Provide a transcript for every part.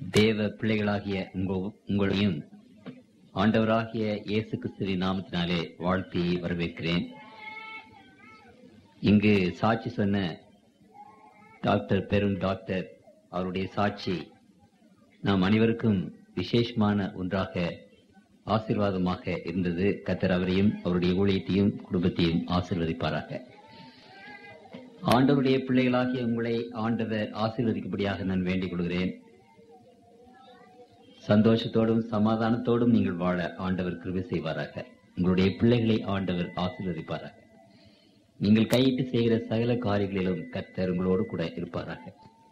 தேவ பிள்ளைகளாகிய உங்க- உங்களையும் ஆண்டவராகிய இயேசு கிறிஸ்துவின் நாமத்தினாலே வாழ்த்தி வரவேற்கிறேன் இங்கு சாட்சி சொன்ன டாக்டர் பெரும் டாக்டர் அவருடைய சாட்சி நாம் அனைவருக்கும் விசேஷமான ஒன்றாக ஆசீர்வாதமாக இருந்தது கத்தர் அவரையும் அவருடைய ஊழியத்தையும் குடும்பத்தையும் ஆசீர்வதிப்பாராக ஆண்டவருடைய பிள்ளைகளாகிய உங்களை ஆண்டவர் ஆசீர்வதிக்கும்படியாக நான் வேண்டிக் கொள்கிறேன் சந்தோஷத்தோடும் சமாதானத்தோடும் நீங்கள் வாழ ஆண்டவர் கிருபை செய்வாராக உங்களுடைய பிள்ளைகளை ஆண்டவர் ஆசீர்வதிப்பாராக நீங்கள் கையிட்டு செய்கிற சகல காரியங்களிலும் கர்த்தர் உங்களோடு கூட இருப்பாராக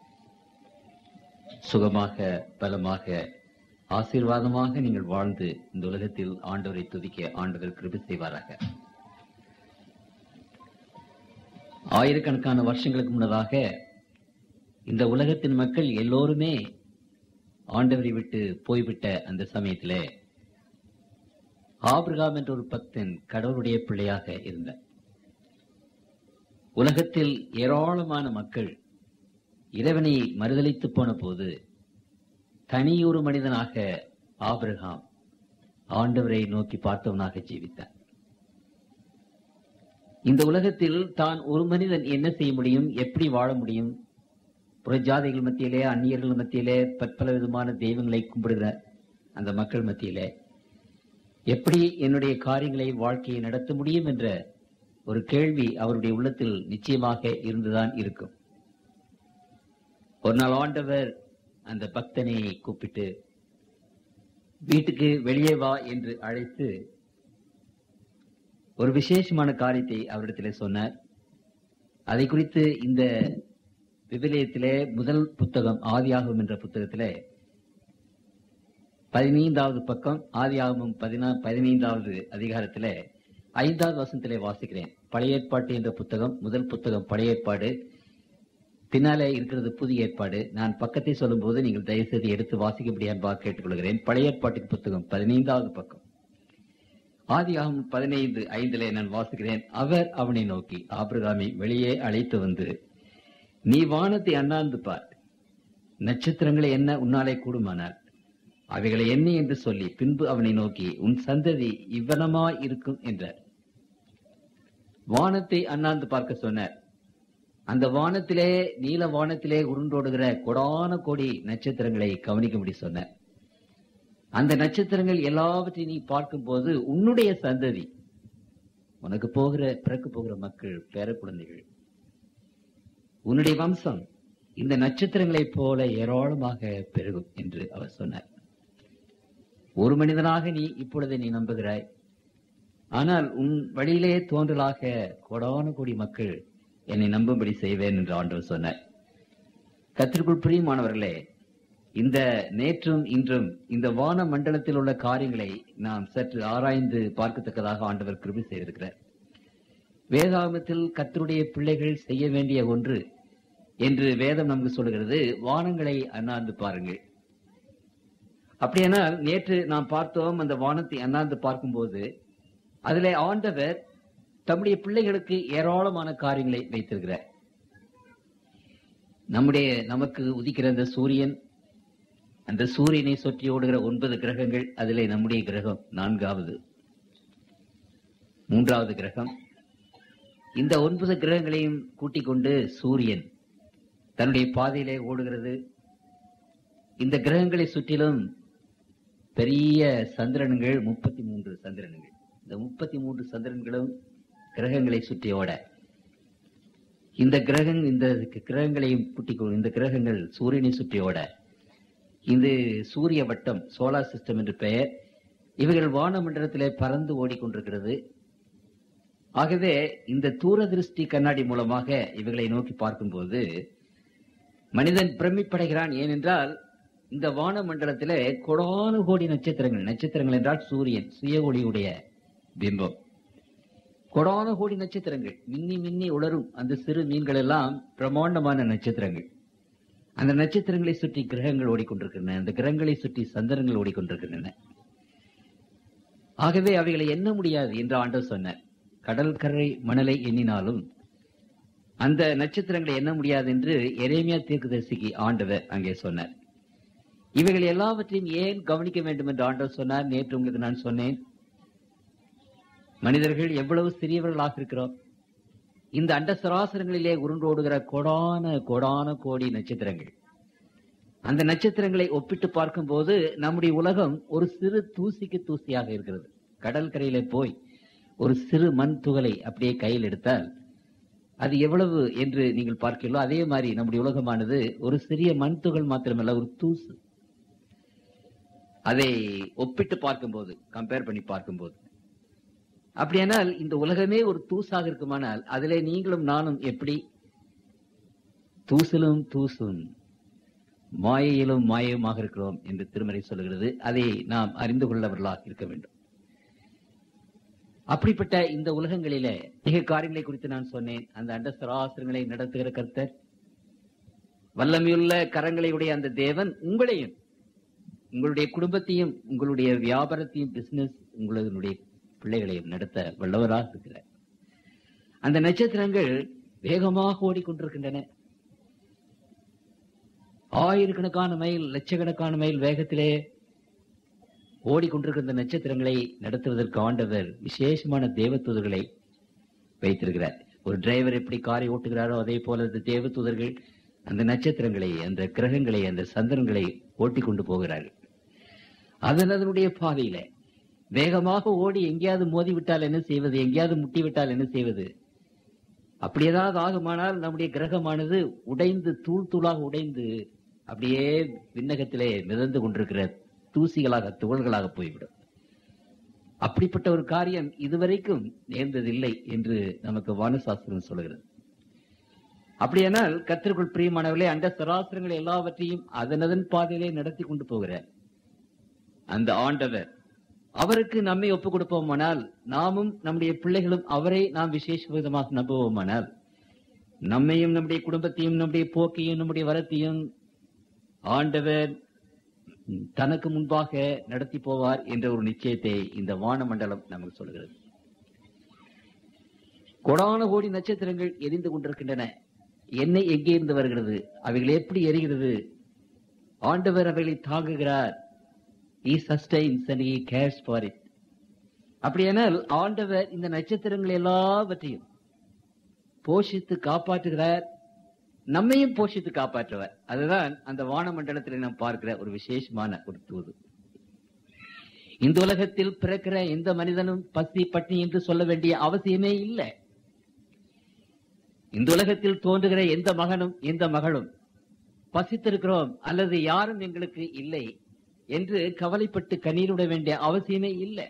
சுகமாக பலமாக ஆசீர்வாதமாக நீங்கள் வாழ்ந்து இந்த உலகத்தில் ஆண்டவரை துதிக்க ஆண்டவர் கிருபை செய்வாராக ஆயிரக்கணக்கான வருஷங்களுக்கு முன்னதாக இந்த உலகத்தின் மக்கள் எல்லோருமே ஆண்டவரை விட்டு போய்விட்ட அந்த சமயத்திலே ஆபிரகாம் என்ற ஒரு பக்தன் கடவுளுடைய பிள்ளையாக இருந்தார் உலகத்தில் ஏராளமான மக்கள் இறைவனை மறுதலித்து போன போது தனியொரு மனிதனாக ஆபிரகாம் ஆண்டவரை நோக்கி பார்த்தவனாக ஜீவித்தார் இந்த உலகத்தில் தான் ஒரு மனிதன் என்ன செய்ய முடியும் எப்படி வாழ முடியும் புறஜாதிகள் மத்தியிலே அந்நியர்கள் மத்தியிலே பற்பல விதமான தெய்வங்களை கும்பிடுகிற அந்த மக்கள் மத்தியிலே எப்படி என்னுடைய காரியங்களை வாழ்க்கையை நடத்த முடியும் என்ற ஒரு கேள்வி அவருடைய உள்ளத்தில் நிச்சயமாக இருந்துதான் இருக்கும் ஒரு நாள் ஆண்டவர் அந்த பக்தனை கூப்பிட்டு வீட்டுக்கு வெளியே வா என்று அழைத்து ஒரு விசேஷமான காரியத்தை அவரிடத்திலே சொன்னார் அதை குறித்து இந்த விவிலியத்திலே முதல் புத்தகம் ஆதியாகமம் என்ற புத்தகத்திலே பதினைந்தாவது பக்கம் ஆதியாகமம் பதினா பதினைந்தாவது அதிகாரத்திலே ஐந்தாவது வசனத்திலே வாசிக்கிறேன் பழைய ஏற்பாட்டு என்ற புத்தகம் முதல் புத்தகம் பழைய ஏற்பாடு பின்னாலே இருக்கிறது புதிய ஏற்பாடு நான் பக்கத்தை சொல்லும்போது நீங்கள் தயவுசெய்து எடுத்து வாசிக்கும்படி அன்பாக கேட்டுக்கொள்கிறேன் பழைய ஏற்பாட்டுக்கு புத்தகம் பதினைந்தாவது பக்கம் ஆதியாகமம் பதினைந்து ஐந்திலே நான் வாசிக்கிறேன் அவர் அவனை நோக்கி ஆபிரகாமை வெளியே அழைத்து வந்து நீ வானத்தை அண்ணாந்து பார் நட்சத்திரங்களை என்ன உன்னாலே கூடுமானால் அவைகளை என்ன என்று சொல்லி பின்பு அவனை நோக்கி உன் சந்ததி இவ்வனமாய் இருக்கும் என்றார் வானத்தை அண்ணாந்து பார்க்க சொன்னார் அந்த வானத்திலே நீல வானத்திலே உருண்டோடுகிற கொடான கோடி நட்சத்திரங்களை கவனிக்கும்படி சொன்னார் அந்த நட்சத்திரங்கள் எல்லாவற்றையும் நீ பார்க்கும்போது உன்னுடைய சந்ததி உனக்கு போகிற பிறக்க போகிற மக்கள் பேர குழந்தைகள் உன்னுடைய வம்சம் இந்த நட்சத்திரங்களைப் போல ஏராளமாக பெருகும் என்று அவர் சொன்னார் ஒரு மனிதனாக நீ இப்பொழுது நீ நம்புகிறாய் ஆனால் உன் வழியிலே தோன்றலாக கொடான கோடி மக்கள் என்னை நம்பும்படி செய்வேன் என்று ஆண்டவர் சொன்னார் கத்திற்குள் பிரியமானவர்களே இந்த நேற்றும் இன்றும் இந்த வான மண்டலத்தில் உள்ள காரியங்களை நாம் சற்று ஆராய்ந்து பார்க்கத்தக்கதாக ஆண்டவர் கிருபை செய்திருக்கிறார் வேதாகமத்தில் கத்தருடைய பிள்ளைகள் செய்ய வேண்டிய ஒன்று என்று வேதம் நமக்கு சொல்லுகிறது வானங்களை அண்ணாந்து பாருங்கள் அப்படியானால் நேற்று நாம் பார்த்தோம் அந்த வானத்தை அண்ணாந்து பார்க்கும்போது அதிலே ஆண்டவர் தம்முடைய பிள்ளைகளுக்கு ஏராளமான காரியங்களை வைத்திருக்கிறார் நம்முடைய நமக்கு உதிக்கிற அந்த சூரியன் அந்த சூரியனை சுற்றி ஓடுகிற ஒன்பது கிரகங்கள் அதிலே நம்முடைய கிரகம் நான்காவது மூன்றாவது கிரகம் இந்த ஒன்பது கிரகங்களையும் கூட்டிக் கொண்டு சூரியன் தன்னுடைய பாதையிலே ஓடுகிறது இந்த கிரகங்களை சுற்றிலும் பெரிய சந்திரன்கள் முப்பத்தி மூன்று சந்திரன்கள் இந்த முப்பத்தி மூன்று சந்திரன்களும் கிரகங்களை சுற்றி ஓட இந்த கிரகம் இந்த கிரகங்களையும் கூட்டிக் கொண்டு இந்த கிரகங்கள் சூரியனை சுற்றி ஓட இது சூரிய வட்டம் சோலார் சிஸ்டம் என்று பெயர் இவைகள் வானமண்டலத்திலே பறந்து ஓடிக்கொண்டிருக்கிறது ஆகவே இந்த தூரதிருஷ்டி கண்ணாடி மூலமாக இவைகளை நோக்கி பார்க்கும்போது மனிதன் பிரமிப்படைகிறான் ஏனென்றால் இந்த வான மண்டலத்திலே கொடானு கோடி நட்சத்திரங்கள் நட்சத்திரங்கள் என்றால் சூரியன் சுய ஒளியுடைய பிம்பம் கொடான கோடி நட்சத்திரங்கள் மின்னி மின்னி உளரும் அந்த சிறு மீன்கள் எல்லாம் பிரமாண்டமான நட்சத்திரங்கள் அந்த நட்சத்திரங்களை சுற்றி கிரகங்கள் ஓடிக்கொண்டிருக்கின்றன அந்த கிரகங்களை சுற்றி சந்திரங்கள் ஓடிக்கொண்டிருக்கின்றன ஆகவே அவைகளை எண்ண முடியாது என்று ஆண்டவர் சொன்னார் கடற்கரை மணலை எண்ணினாலும் அந்த நட்சத்திரங்களை எண்ண முடியாது என்று எரேமியா தீர்க்கதரிசிக்கு ஆண்டவர் அங்கே சொன்னார் இவைகள் எல்லாவற்றையும் ஏன் கவனிக்க வேண்டும் என்று ஆண்டவர் சொன்னார் நேற்று உங்களுக்கு நான் சொன்னேன் மனிதர்கள் எவ்வளவு சிறியவர்களாக இருக்கிறோம் இந்த அண்ட சராசரங்களிலே உருண்டோடுகிற கோடான கோடான கோடி நட்சத்திரங்கள் அந்த நட்சத்திரங்களை ஒப்பிட்டு பார்க்கும்போது நம்முடைய உலகம் ஒரு சிறு தூசிக்கு தூசியாக இருக்கிறது கடல் கரையிலே போய் ஒரு சிறு மண் துகளை அப்படியே கையில் எடுத்தால் அது எவ்வளவு என்று நீங்கள் பார்க்கிறீர்களோ அதே மாதிரி நம்முடைய உலகமானது ஒரு சிறிய மண் துகள் மாத்திரமல்ல ஒரு தூசு அதை ஒப்பிட்டு பார்க்கும்போது கம்பேர் பண்ணி பார்க்கும்போது அப்படியானால் இந்த உலகமே ஒரு தூசாக இருக்குமானால் அதிலே நீங்களும் நானும் எப்படி தூசிலும் தூசும் மாயையிலும் மாயமாக இருக்கிறோம் என்று திருமறை சொல்லுகிறது அதை நாம் அறிந்து கொள்ளவர்களாக இருக்க வேண்டும் அப்படிப்பட்ட இந்த உலகங்களிலே மிக காரியங்களை குறித்து நான் சொன்னேன் அந்த அண்ட சராசரங்களை நடத்துகிற கர்த்தர் வல்லமையுள்ள கரங்களை உடைய அந்த தேவன் உங்களையும் உங்களுடைய குடும்பத்தையும் உங்களுடைய வியாபாரத்தையும் பிசினஸ் உங்களுடைய பிள்ளைகளையும் நடத்த வல்லவராக இருக்கிறார் அந்த நட்சத்திரங்கள் வேகமாக ஓடிக்கொண்டிருக்கின்றன ஆயிரக்கணக்கான மைல் லட்சக்கணக்கான மைல் வேகத்திலே ஓடிக்கொண்டிருக்கிற நட்சத்திரங்களை நடத்துவதற்கு ஆண்டவர் விசேஷமான தேவதூதர்களை வைத்திருக்கிறார் ஒரு டிரைவர் எப்படி காரை ஓட்டுகிறாரோ அதே போல இந்த தேவதூதர்கள் அந்த நட்சத்திரங்களை அந்த கிரகங்களை அந்த சந்திரன்களை ஓட்டி கொண்டு போகிறார்கள் அதன் அதனுடைய பாதையில வேகமாக ஓடி எங்கேயாவது மோதி விட்டால் என்ன செய்வது எங்கேயாவது முட்டி விட்டால் என்ன செய்வது அப்படி ஏதாவது ஆகுமானால் நம்முடைய கிரகமானது உடைந்து தூள் தூளாக உடைந்து அப்படியே விண்ணகத்திலே மிதந்து கொண்டிருக்கிற தூசிகளாக துகள்களாக போய்விடும் அப்படிப்பட்ட ஒரு காரியம் இதுவரைக்கும் நேர்ந்ததில்லை என்று நமக்கு வானசாஸ்திரம் சொல்கிறது அப்படியானால் கத்திற்குள் பிரியமானவர்களே அண்ட சராசரங்கள் எல்லாவற்றையும் அதனதன் பாதையிலே நடத்தி கொண்டு போகிறார் அந்த ஆண்டவர் அவருக்கு நம்மை ஒப்புக் கொடுப்போமானால் நாமும் நம்முடைய பிள்ளைகளும் அவரை நாம் விசேஷ விதமாக நம்புவோமானால் நம்மையும் நம்முடைய குடும்பத்தையும் நம்முடைய போக்கையும் நம்முடைய வரத்தையும் ஆண்டவர் தனக்கு முன்பாக நடத்தி போவார் என்ற ஒரு நிச்சயத்தை இந்த வானமண்டலம் நமக்கு சொல்கிறது கொடான கோடி நட்சத்திரங்கள் எரிந்து கொண்டிருக்கின்றன எண்ணெய் எங்கே இருந்து வருகிறது அவைகள் எப்படி எரிகிறது ஆண்டவர் அவைகளை தாங்குகிறார் he sustains and he cares for it அப்படியானால் ஆண்டவர் இந்த நட்சத்திரங்கள் எல்லாவற்றையும் போஷித்து காப்பாற்றுகிறார் நம்மையும் போஷித்து காப்பாற்றுவார் அதுதான் அந்த வானமண்டலத்தில் நாம் பார்க்கிற ஒரு விசேஷமான ஒரு தூது இந்த உலகத்தில் பிறக்கிற எந்த மனிதனும் பசி பட்டினி என்று சொல்ல வேண்டிய அவசியமே இல்லை இந்த உலகத்தில் தோன்றுகிற எந்த மகனும் எந்த மகளும் பசித்திருக்கிறோம் அல்லது யாரும் எங்களுக்கு இல்லை என்று கவலைப்பட்டு கண்ணீருட வேண்டிய அவசியமே இல்லை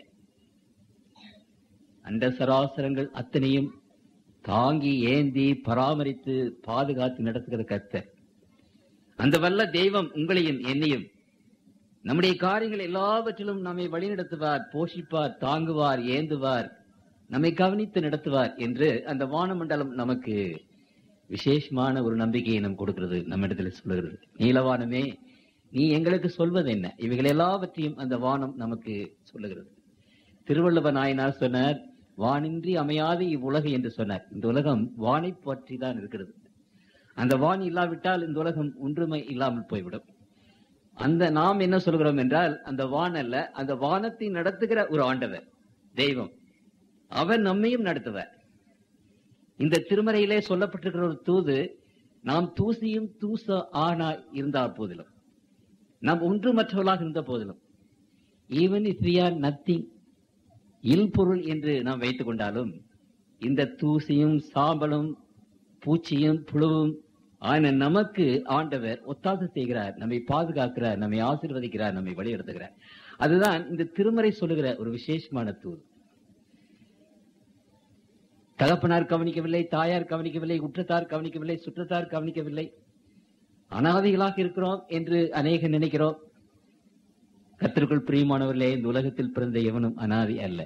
அண்ட சராசரங்கள் அத்தனையும் தாங்கி ஏந்தி பராமரித்து பாதுகாத்து நடத்துகிற கர்த்தர் அந்த வல்ல தெய்வம் உங்களையும் என்னையும் நம்முடைய காரியங்கள் எல்லாவற்றிலும் நம்மை வழிநடத்துவார் போஷிப்பார் தாங்குவார் ஏந்துவார் நம்மை கவனித்து நடத்துவார் என்று அந்த வானமண்டலம் நமக்கு விசேஷமான ஒரு நம்பிக்கையை நம் கொடுக்கிறது நம்மிடத்தில் சொல்லுகிறது நீலவானமே நீ எங்களுக்கு சொல்வது என்ன இவைகள் எல்லாவற்றையும் அந்த வானம் நமக்கு சொல்லுகிறது திருவள்ளுவ நாயனார் சொன்னார் வானின்றி அமையாது இவ்வுலகு என்று சொன்னார் இந்த உலகம் வானை பற்றி தான் இருக்கிறது அந்த வான் இல்லாவிட்டால் இந்த உலகம் ஒன்றுமை இல்லாமல் போய்விடும் அந்த நாம் என்ன சொல்கிறோம் என்றால் அந்த வான் அல்ல அந்த வானத்தை நடத்துகிற ஒரு ஆண்டவர் தெய்வம் அவர் நம்மையும் நடத்துவார் இந்த திருமறையிலே சொல்லப்பட்டிருக்கிற ஒரு தூது நாம் தூசியும் தூச ஆனா இருந்தால் போதிலும் நாம் ஒன்றுமற்றவர்களாக இருந்த போதிலும் even if we are nothing இல் பொருள் என்று நாம் வைத்துக் கொண்டாலும் இந்த தூசியும் சாம்பலும் பூச்சியும் புழுவும் ஆன நமக்கு ஆண்டவர் ஒத்தாசை செய்கிறார் நம்மை பாதுகாக்கிறார் நம்மை ஆசீர்வதிக்கிறார் நம்மை வழிநடத்துகிறார் அதுதான் இந்த திருமறை சொல்லுகிற ஒரு விசேஷமான தூது தகப்பனார் கவனிக்கவில்லை தாயார் கவனிக்கவில்லை உற்றத்தார் கவனிக்கவில்லை சுற்றத்தார் கவனிக்கவில்லை அனாதைகளாக இருக்கிறோம் என்று அநேக நினைக்கிறோம் கத்திற்குள் பிரியமானவர்களே இந்த உலகத்தில் பிறந்த எவனும் அனாதி அல்ல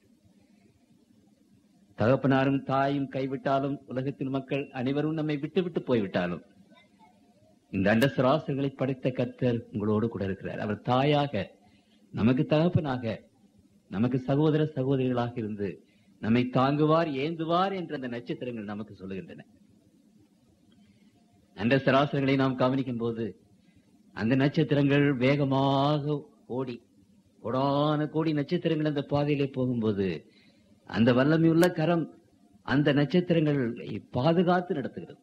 தகப்பனாரும் தாயும் கைவிட்டாலும் உலகத்தில் மக்கள் அனைவரும் நம்மை விட்டு விட்டு போய்விட்டாலும் இந்த அண்ட சராசங்களை படைத்த கர்த்தர் உங்களோடு கூட இருக்கிறார் அவர் தாயாக நமக்கு தகப்பனாக நமக்கு சகோதர சகோதரிகளாக இருந்து நம்மை தாங்குவார் ஏந்துவார் என்ற அந்த நட்சத்திரங்கள் நமக்கு சொல்லுகின்றன அண்ட சராசரங்களை நாம் கவனிக்கும் போது அந்த நட்சத்திரங்கள் வேகமாக ஓடி கோடான கோடி நட்சத்திரங்கள் அந்த பாதையிலே போகும்போது அந்த வல்லமையுள்ள கரம் அந்த நட்சத்திரங்களை பாதுகாத்து நடத்துகிறது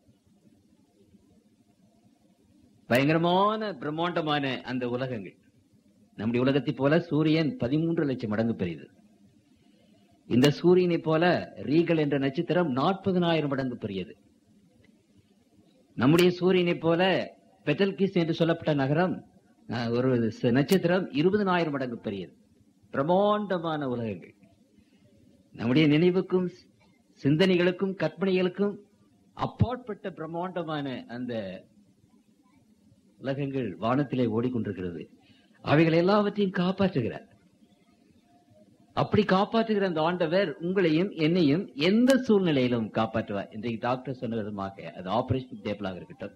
பயங்கரமான பிரம்மாண்டமான அந்த உலகங்கள் நம்முடைய உலகத்தை போல சூரியன் பதிமூன்று லட்சம் மடங்கு பெரியது இந்த சூரியனை போல ரீகல் என்ற நட்சத்திரம் நாற்பதனாயிரம் மடங்கு பெரியது நம்முடைய சூரியனை போல பெட்டல்கிஸ் என்று சொல்லப்பட்ட நகரம் அஹ், ஒரு ச- நட்சத்திரம் இருபதனாயிரம் மடங்கு பெரியது பிரம்மாண்டமான உலகங்கள் நம்முடைய நினைவுக்கும் சிந்தனைகளுக்கும் கற்பனைகளுக்கும் அப்பாற்பட்ட பிரம்மாண்டமான அந்த உலகங்கள் வானத்திலே ஓடிக்கொண்டிருக்கிறது அவைகள் எல்லாவற்றையும் காப்பாற்றுகிறார் அப்படி காப்பாற்றுகிற அந்த ஆண்டவர் உங்களையும் என்னையும் எந்த சூழ்நிலையிலும் காப்பாற்றுவார் இன்றைக்கு டாக்டர் சொன்ன விதமாக அது ஆபரேஷன் டேபிளாக இருக்கட்டும்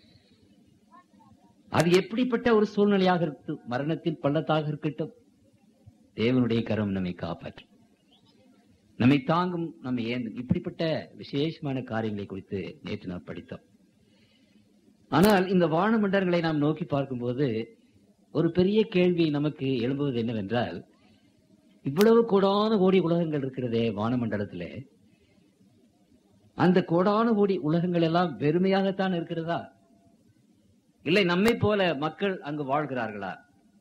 அது எப்படிப்பட்ட ஒரு சூழ்நிலையாக இருக்கட்டும் மரணத்தின் பள்ளத்தாக இருக்கட்டும் தேவனுடைய கரம் நம்மை காப்பாற்றும் நம்மை தாங்கும் நம்மை ஏந்தும் இப்படிப்பட்ட விசேஷமான காரியங்களை குறித்து நேற்று நாம் படித்தோம் ஆனால் இந்த வானமண்டலங்களை நாம் நோக்கி பார்க்கும்போது ஒரு பெரிய கேள்வி நமக்கு எழும்புவது என்னவென்றால் இவ்வளவு கோடான கோடி உலகங்கள் இருக்கிறதே வானமண்டலத்திலே அந்த கோடான கோடி உலகங்கள் எல்லாம் வெறுமையாகத்தான் இருக்கிறதா இல்லை நம்மை போல மக்கள் அங்கு வாழ்கிறார்களா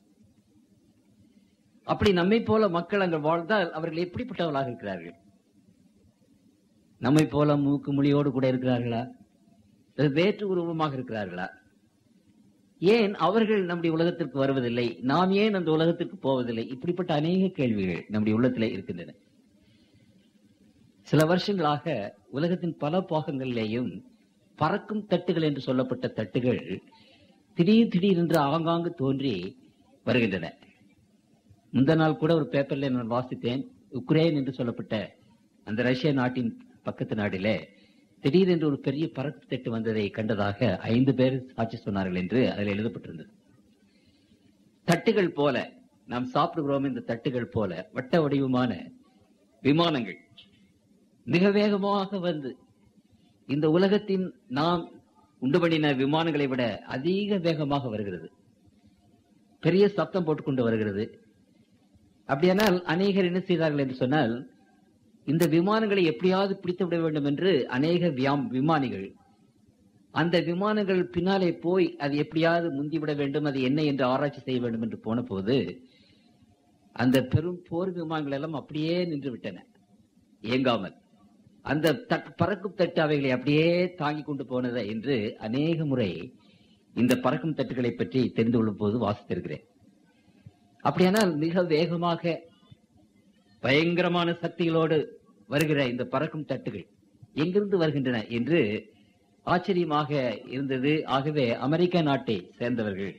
அப்படி நம்மை போல மக்கள் அங்கு வாழ்ந்தால் அவர்கள் எப்படிப்பட்டவர்களாக இருக்கிறார்கள் நம்மை போல மூக்கு மொழியோடு கூட இருக்கிறார்களா அல்லது வேற்று உருவமாக இருக்கிறார்களா ஏன் அவர்கள் நம்முடைய உலகத்திற்கு வருவதில்லை நாம் ஏன் அந்த உலகத்திற்கு போவதில்லை இப்படிப்பட்ட அநேக கேள்விகள் நம்முடைய உள்ளத்திலே இருக்கின்றன சில வருஷங்களாக உலகத்தின் பல பாகங்களிலேயும் பறக்கும் தட்டுகள் என்று சொல்லப்பட்ட தட்டுகள் திடீர் திடீர் என்று ஆங்காங்கு தோன்றி வருகின்றன முந்த நாள் கூட ஒரு பேப்பர்ல நான் வாசித்தேன் உக்ரைன் என்று சொல்லப்பட்ட அந்த ரஷ்ய நாட்டின் பக்கத்து நாட்டிலே திடீரென்று ஒரு பெரிய பறக்கு தட்டு வந்ததை கண்டதாக ஐந்து பேர் சாட்சி சொன்னார்கள் என்று அதில் எழுதப்பட்டிருந்தது தட்டுகள் போல நாம் சாப்பிடுகிறோம் இந்த தட்டுகள் போல வட்ட வடிவமான விமானங்கள் மிக வேகமாக வந்து இந்த உலகத்தின் நாம் உண்டு பண்ணின விமானங்களை விட அதிக வேகமாக வருகிறது பெரிய சத்தம் போட்டுக்கொண்டு வருகிறது அப்படியானால் அநேகர் என்ன செய்தார்கள் என்று சொன்னால் இந்த விமானங்களை எப்படியாவது பிடித்து விட வேண்டும் என்று அநேக வியாம் விமானிகள் அந்த விமானங்கள் பின்னாலே போய் அது எப்படியாவது முந்திவிட வேண்டும் அது என்ன என்று ஆராய்ச்சி செய்ய வேண்டும் என்று போன போது அந்த பெரும் போர் விமானங்கள் எல்லாம் அப்படியே நின்று விட்டன இயங்காமல் அந்த தட்- பறக்கும் தட்டு அவைகளை அப்படியே தாங்கி கொண்டு போனது என்று அநேக முறை இந்த பறக்கும் தட்டுகளை பற்றி தெரிந்து கொள்ளும் போது வாசித்திருக்கிறேன் அப்படியானால் மிக வேகமாக பயங்கரமான சக்திகளோடு வருகிற இந்த பறக்கும் தட்டுகள் எங்கிருந்து வருகின்றன என்று ஆச்சரியமாக இருந்தது ஆகவே அமெரிக்க நாட்டை சேர்ந்தவர்கள்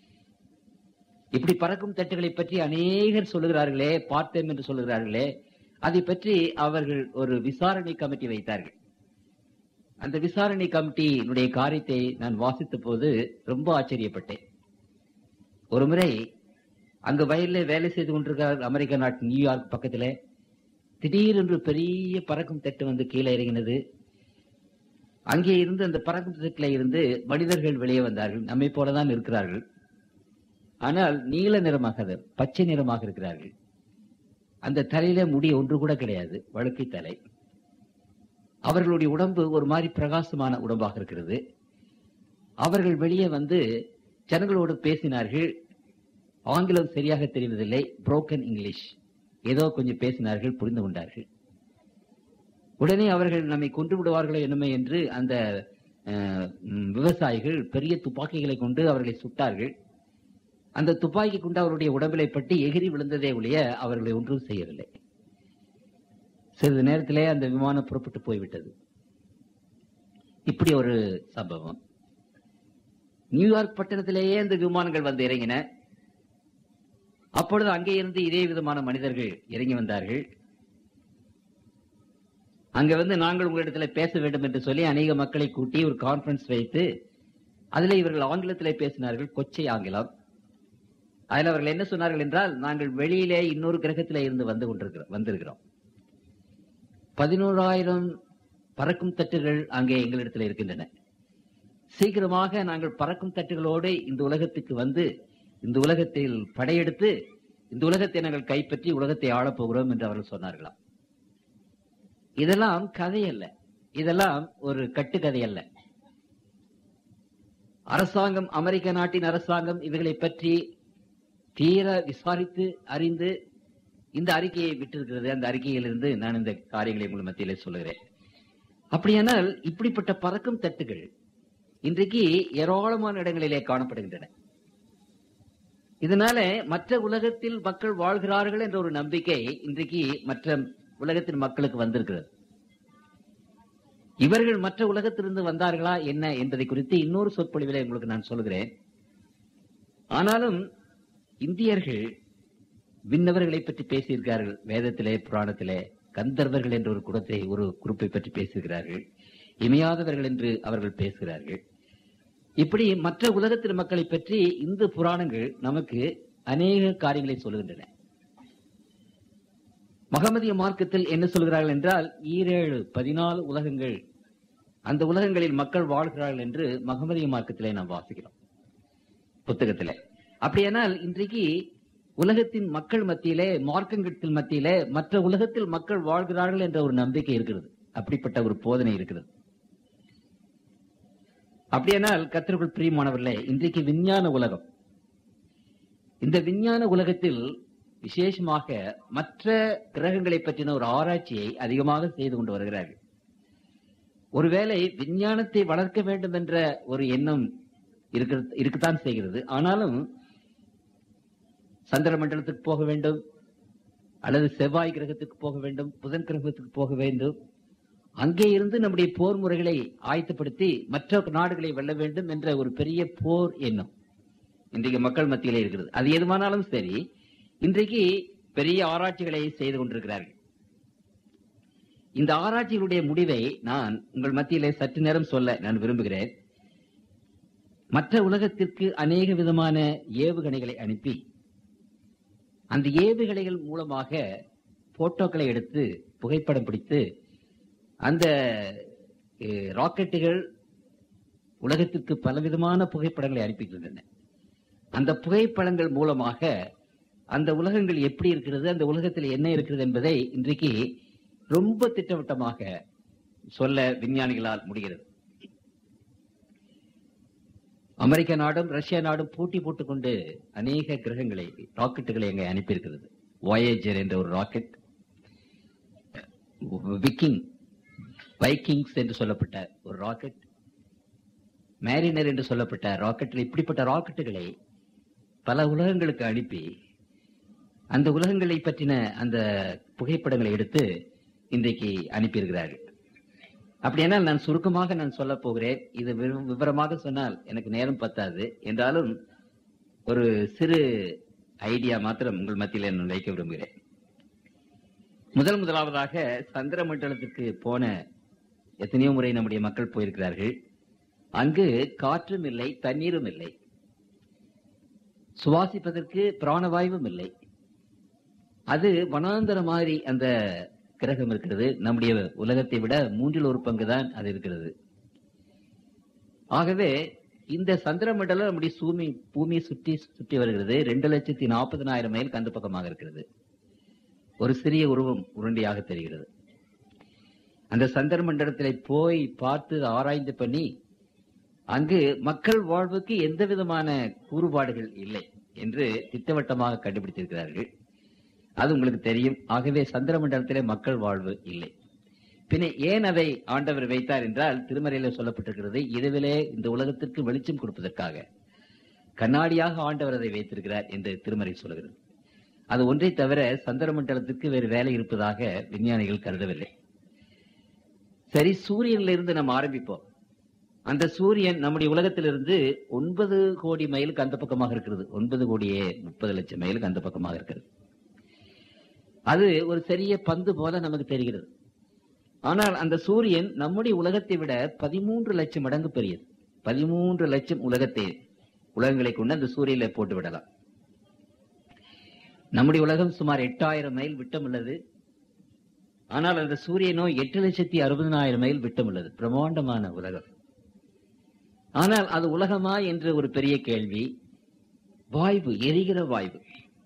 இப்படி பறக்கும் தட்டுகளை பற்றி அநேகர் சொல்லுகிறார்களே பார்த்தேன் என்று சொல்லுகிறார்களே அதை பற்றி அவர்கள் ஒரு விசாரணை கமிட்டி வைத்தார்கள் அந்த விசாரணை கமிட்டியினுடைய காரியத்தை நான் வாசித்த போது ரொம்ப ஆச்சரியப்பட்டேன் ஒரு முறை அங்கு வயல்ல வேலை செய்து கொண்டிருக்கிறார் அமெரிக்க நாட்டு நியூயார்க் பக்கத்திலே திடீரென்று பெரிய பறக்கும் தட்டு வந்து கீழே இறங்கினது அங்கே இருந்து அந்த பறக்கும் தட்டில இருந்து மனிதர்கள் வெளியே வந்தார்கள் நம்மை போலதான் இருக்கிறார்கள் ஆனால் நீல நிறமாக அது, பச்சை நிறமாக இருக்கிறார்கள் அந்த தலையில முடி ஒன்று கூட கிடையாது வழுக்கை தலை அவர்களுடைய உடம்பு ஒரு மாதிரி பிரகாசமான உடம்பாக இருக்கிறது அவர்கள் வெளியே வந்து ஜனங்களோடு பேசினார்கள் ஆங்கிலம் சரியாக தெரிவதில்லை புரோக்கன் இங்கிலீஷ் ஏதோ கொஞ்சம் பேசினார்கள் புரிந்து கொண்டார்கள் உடனே அவர்கள் நம்மை கொன்று விடுவார்களோ என்னமே என்று அந்த அஹ், ம், விவசாயிகள் பெரிய துப்பாக்கிகளை கொண்டு அவர்களை சுட்டார்கள் அந்த துப்பாக்கி கொண்டு அவருடைய உடம்பிலை பட்டு எகிரி விழுந்ததே ஒழிய அவர்களை ஒன்றும் செய்யவில்லை சிறிது நேரத்திலே அந்த விமானம் புறப்பட்டு போய்விட்டது இப்படி ஒரு சம்பவம் நியூயார்க் பட்டணத்திலேயே அந்த விமானங்கள் வந்து இறங்கின அப்பொழுது அங்கே இருந்து இதே விதமான மனிதர்கள் இறங்கி வந்தார்கள் அங்க வந்து நாங்கள் உங்களிடத்துல பேச வேண்டும் என்று சொல்லி அநேக மக்களை கூட்டி ஒரு கான்பரன்ஸ் வைத்து அதில் இவர்கள் ஆங்கிலத்திலே பேசினார்கள் கொச்சை ஆங்கிலம் அதில் அவர்கள் என்ன சொன்னார்கள் என்றால் நாங்கள் வெளியிலே இன்னொரு கிரகத்திலே இருந்து வந்து கொண்டிருக்கிறோம் வந்திருக்கிறோம் பதினோராயிரம் பறக்கும் தட்டுகள் அங்கே எங்களிடத்தில் இருக்கின்றன சீக்கிரமாக நாங்கள் பறக்கும் தட்டுகளோடு இந்த உலகத்துக்கு வந்து இந்த உலகத்தில் படையெடுத்து இந்த உலகத்தை நாங்கள் கைப்பற்றி உலகத்தை ஆளப் போகிறோம் என்று அவர்கள் சொன்னார்களாம் இதெல்லாம் கதை அல்ல இதெல்லாம் ஒரு கட்டுக்கதை அல்ல அரசாங்கம் அமெரிக்க நாட்டின் அரசாங்கம் இவைகளை பற்றி தீர விசாரித்து அறிந்து இந்த அறிக்கையை விட்டிருக்கிறது அந்த அறிக்கையிலிருந்து நான் இந்த காரியங்களை உங்கள் மத்தியிலே சொல்லுகிறேன் அப்படியானால் இப்படிப்பட்ட பறக்கும் தட்டுகள் இன்றைக்கு ஏராளமான இடங்களிலே காணப்படுகின்றன இதனால மற்ற உலகத்தில் மக்கள் வாழ்கிறார்கள் என்ற ஒரு நம்பிக்கை இன்றைக்கு மற்ற உலகத்தின் மக்களுக்கு வந்திருக்கிறது இவர்கள் மற்ற உலகத்திலிருந்து வந்தார்களா என்ன என்பதை குறித்து இன்னொரு சொற்பொழிவிலே உங்களுக்கு நான் சொல்கிறேன் ஆனாலும் இந்தியர்கள் விண்ணவர்களை பற்றி பேசியிருக்கிறார்கள் வேதத்திலே புராணத்திலே கந்தர்வர்கள் என்ற ஒரு குடத்தை ஒரு குரூப்பை பற்றி பேசுகிறார்கள் இமையாதவர்கள் என்று அவர்கள் பேசுகிறார்கள் இப்படி மற்ற உலகத்தின் மக்களை பற்றி இந்து புராணங்கள் நமக்கு அநேக காரியங்களை சொல்லுகின்றன மகமதிய மார்க்கத்தில் என்ன சொல்கிறார்கள் என்றால் ஈரேழு பதினாலு உலகங்கள் அந்த உலகங்களில் மக்கள் வாழ்கிறார்கள் என்று மகமதிய மார்க்கத்திலே நாம் வாசிக்கிறோம் புத்தகத்திலே அப்படியானால் இன்றைக்கு உலகத்தின் மக்கள் மத்தியிலே மார்க்கங்கத்தில் மத்தியிலே மற்ற உலகத்தில் மக்கள் வாழ்கிறார்கள் என்ற ஒரு நம்பிக்கை இருக்கிறது அப்படிப்பட்ட ஒரு போதனை இருக்கிறது அப்படியானால் கத்திற்குள் பிரியமானவர்களே இன்றைக்கு விஞ்ஞான உலகம் இந்த விஞ்ஞான உலகத்தில் விசேஷமாக மற்ற கிரகங்களை பற்றின ஒரு ஆராய்ச்சியை அதிகமாக செய்து கொண்டு வருகிறார்கள் ஒருவேளை விஞ்ஞானத்தை வளர்க்க வேண்டும் என்ற ஒரு எண்ணம் இருக்கிறது இருக்கத்தான் செய்கிறது ஆனாலும் சந்திர மண்டலத்துக்கு போக வேண்டும் அல்லது செவ்வாய் கிரகத்துக்கு போக வேண்டும் புதன் கிரகத்துக்கு போக வேண்டும் அங்கே இருந்து நம்முடைய போர் முறைகளை ஆயத்தப்படுத்தி மற்ற நாடுகளை வெல்ல வேண்டும் என்ற ஒரு பெரிய போர் எண்ணம் இன்றைக்கு மக்கள் மத்தியிலே இருக்கிறது அது எதுவானாலும் சரி இன்றைக்கு பெரிய ஆராய்ச்சிகளை செய்து கொண்டிருக்கிறார்கள் இந்த ஆராய்ச்சிகளுடைய முடிவை நான் உங்கள் மத்தியிலே சற்று நேரம் சொல்ல நான் விரும்புகிறேன் மற்ற உலகத்திற்கு அநேக விதமான ஏவுகணைகளை அனுப்பி அந்த ஏவுகணைகள் மூலமாக போட்டோக்களை எடுத்து புகைப்படம் பிடித்து அந்த அஹ், ராக்கெட்டுகள் உலகத்திற்கு பலவிதமான புகைப்படங்களை அனுப்பிக்கின்றன அந்த புகைப்படங்கள் மூலமாக அந்த உலகங்கள் எப்படி இருக்கிறது அந்த உலகத்தில் என்ன இருக்கிறது என்பதை இன்றைக்கு ரொம்ப திட்டவட்டமாக சொல்ல விஞ்ஞானிகளால் முடிகிறது அமெரிக்க நாடும் ரஷ்யா நாடும் போட்டி போட்டுக்கொண்டு அநேக கிரகங்களை ராக்கெட்டுகளை அங்கே அனுப்பியிருக்கிறது வாயேஜர் என்ற ஒரு ராக்கெட் விக்கிங் வைக்கிங்ஸ் என்று சொல்லப்பட்ட ஒரு ராக்கெட் மேரினர் என்று சொல்லப்பட்ட ராக்கெட்டில் இப்படிப்பட்ட ராக்கெட்டுகளை பல உலகங்களுக்கு அனுப்பி அந்த உலகங்களை பற்றின அந்த புகைப்படங்களை எடுத்து இன்றைக்கு அனுப்பியிருக்கிறார்கள் அப்படியானால் நான் சுருக்கமாக நான் சொல்ல போகிறேன் இது விவ- விவரமாக சொன்னால் எனக்கு நேரம் பத்தாது என்றாலும் ஒரு சிறு ஐடியா மாத்திரம் உங்கள் மத்தியில் நான் வைக்க விரும்புகிறேன் முதல் முதலாவதாக சந்திர மண்டலத்துக்கு போன எத்தனையோ முறை நம்முடைய மக்கள் போயிருக்கிறார்கள் அங்கு காற்றும் இல்லை தண்ணீரும் இல்லை சுவாசிப்பதற்கு பிராணவாயுவும் இல்லை அது வனாந்தர மாதிரி அந்த கிரகம் இருக்கிறது நம்முடைய உலகத்தை விட மூன்றில் ஒரு பங்கு தான் அது இருக்கிறது ஆகவே இந்த சந்திர மண்டலம் நம்முடைய பூமி பூமியை சுற்றி சுற்றி வருகிறது ரெண்டு லட்சத்தி நாற்பதனாயிரம் மைல் கந்த பக்கமாக இருக்கிறது ஒரு சிறிய உருவம் உருண்டையாக தெரிகிறது அந்த சந்திர மண்டலத்திலே போய் பார்த்து ஆராய்ந்து பண்ணி அங்கு மக்கள் வாழ்வுக்கு எந்த விதமான கூறுபாடுகள் இல்லை என்று திட்டவட்டமாக கண்டுபிடித்திருக்கிறார்கள் அது உங்களுக்கு தெரியும் ஆகவே சந்திர மண்டலத்திலே மக்கள் வாழ்வு இல்லை பின்ன ஏன் அதை ஆண்டவர் வைத்தார் என்றால் திருமறையில சொல்லப்பட்டிருக்கிறது இதுவிலே இந்த உலகத்திற்கு வெளிச்சம் கொடுப்பதற்காக கண்ணாடியாக ஆண்டவர் அதை வைத்திருக்கிறார் என்று திருமறை சொல்கிறது அது ஒன்றை தவிர சந்திர மண்டலத்துக்கு வேறு வேலை இருப்பதாக விஞ்ஞானிகள் கருதவில்லை சரி சூரியனிலிருந்து இருந்து நம்ம ஆரம்பிப்போம் அந்த சூரியன் நம்முடைய உலகத்திலிருந்து ஒன்பது கோடி மைலுக்கு அந்த பக்கமாக இருக்கிறது ஒன்பது கோடியே முப்பது லட்சம் மைலுக்கு அந்த பக்கமாக இருக்கிறது அது ஒரு சிறிய பந்து போல நமக்கு தெரிகிறது ஆனால் அந்த சூரியன் நம்முடைய உலகத்தை விட பதிமூன்று லட்சம் மடங்கு பெரியது பதிமூன்று லட்சம் உலகத்தை உலகங்களை கொண்டு அந்த சூரியனை போட்டு விடலாம் நம்முடைய உலகம் சுமார் எட்டாயிரம் மைல் விட்டம் உள்ளது ஆனால் அந்த சூரியனோ எட்டு லட்சத்தி அறுபதனாயிரம் மைல் விட்டம் உள்ளது பிரம்மாண்டமான உலகம் ஆனால் அது உலகமா என்று ஒரு பெரிய கேள்வி வாய்வு எரிகிற வாய்வு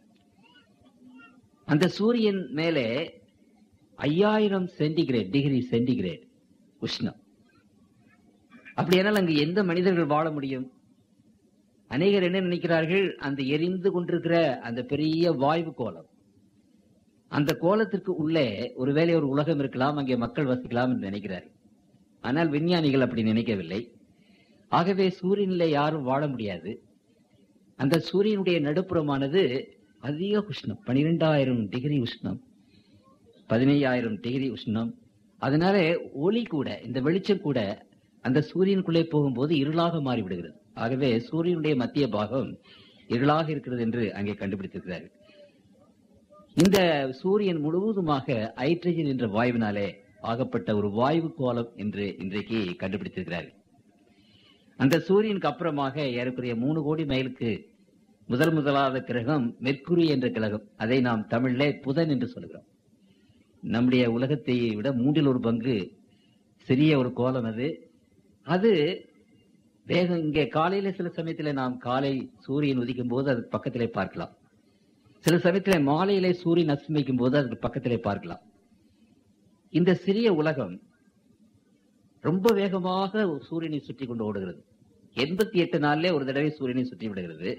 அந்த சூரியன் மேலே ஐயாயிரம் சென்டிகிரேட் டிகிரி சென்டிகிரேட் உஷ்ணம் அப்படியானால் அங்கு எந்த மனிதர்கள் வாழ முடியும் அநேகர் என்ன நினைக்கிறார்கள் அந்த எரிந்து கொண்டிருக்கிற அந்த பெரிய வாய்வு கோலம் அந்த கோலத்திற்கு உள்ளே ஒருவேளை ஒரு உலகம் இருக்கலாம் அங்கே மக்கள் வசிக்கலாம் என்று நினைக்கிறார்கள் ஆனால் விஞ்ஞானிகள் அப்படி நினைக்கவில்லை ஆகவே சூரியனிலே யாரும் வாழ முடியாது அந்த சூரியனுடைய நடுப்புறமானது அதிக உஷ்ணம் பனிரெண்டாயிரம் டிகிரி உஷ்ணம் பதினையாயிரம் டிகிரி உஷ்ணம் அதனால ஒளி கூட இந்த வெளிச்சம் கூட அந்த சூரியனுக்குள்ளே போகும்போது இருளாக மாறிவிடுகிறது ஆகவே சூரியனுடைய மத்திய பாகம் இருளாக இருக்கிறது என்று அங்கே கண்டுபிடித்திருக்கிறார்கள் இந்த சூரியன் முழுவதுமாக ஹைட்ரஜன் என்ற வாயுவினாலே ஆகப்பட்ட ஒரு வாயு கோலம் என்று இன்றைக்கு கண்டுபிடித்திருக்கிறார்கள் அந்த சூரியனுக்கு அப்புறமாக ஏறக்குறைய மூணு கோடி மைலுக்கு முதல் முதலாவது கிரகம் மெர்க்குரி என்ற கிரகம் அதை நாம் தமிழ்ல புதன் என்று சொல்கிறோம் நம்முடைய உலகத்தை விட மூன்றில் ஒரு பங்கு சிறிய ஒரு கோலம் அது அது வேகம் இங்கே காலையில சில சமயத்துல நாம் காலை சூரியன் உதிக்கும் போது அது பக்கத்திலே பார்க்கலாம் சில சமயத்துல மாலையிலே சூரியன் அஸ்தமிக்கும் போது அதுக்கு பக்கத்திலே பார்க்கலாம் இந்த சிறிய உலகம் ரொம்ப வேகமாக சூரியனை சுற்றி கொண்டு ஓடுகிறது எண்பத்தி எட்டு நாள்ல ஒரு தடவை சூரியனை சுற்றி விடுகிறது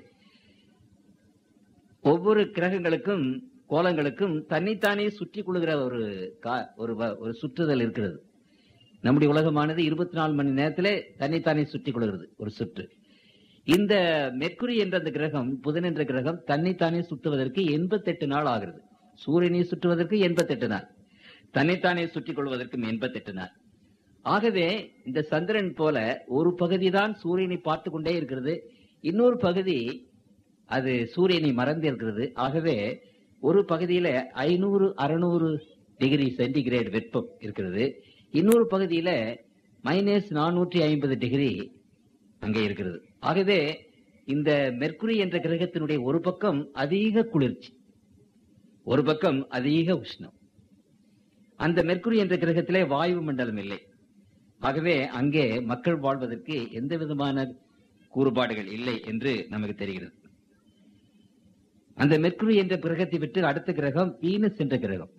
ஒவ்வொரு கிரகங்களுக்கும் கோலங்களுக்கும் தன்னைத்தானே சுற்றி கொள்கிற ஒரு கா- ஒரு வ- ஒரு சுற்றுதல் இருக்கிறது நம்முடைய உலகமானது இருபத்தி நாலு மணி நேரத்திலே தன்னைத்தானே சுற்றி கொள்கிறது ஒரு சுற்று இந்த மெர்க்குரி என்ற அந்த கிரகம் புதன் என்ற கிரகம் தன்னைத்தானே சுற்றுவதற்கு எண்பத்தெட்டு நாள் ஆகிறது சூரியனை சுற்றுவதற்கு எண்பத்தெட்டு நாள் தன்னைத்தானே சுற்றிக் கொள்வதற்கும் எண்பத்தெட்டு நாள் ஆகவே இந்த சந்திரன் போல ஒரு பகுதி தான் சூரியனை பார்த்து கொண்டே இருக்கிறது இன்னொரு பகுதி அது சூரியனை மறந்து இருக்கிறது ஆகவே ஒரு பகுதியில ஐநூறு அறுநூறு டிகிரி சென்டிகிரேட் வெப்பம் இருக்கிறது இன்னொரு பகுதியில மைனஸ் நானூற்றி ஐம்பது டிகிரி அங்கே இருக்கிறது ஆகவே இந்த மெர்க்குரி என்ற கிரகத்தினுடைய ஒரு பக்கம் அதிக குளிர்ச்சி ஒரு பக்கம் அதிக உஷ்ணம் அந்த மெர்க்குரி என்ற கிரகத்திலே வாயு மண்டலம் இல்லை ஆகவே அங்கே மக்கள் வாழ்வதற்கு எந்த விதமான கூறுபாடுகள் இல்லை என்று நமக்கு தெரிகிறது அந்த மெர்க்குரி என்ற கிரகத்தை விட்டு அடுத்த கிரகம் வீனஸ் என்ற கிரகம்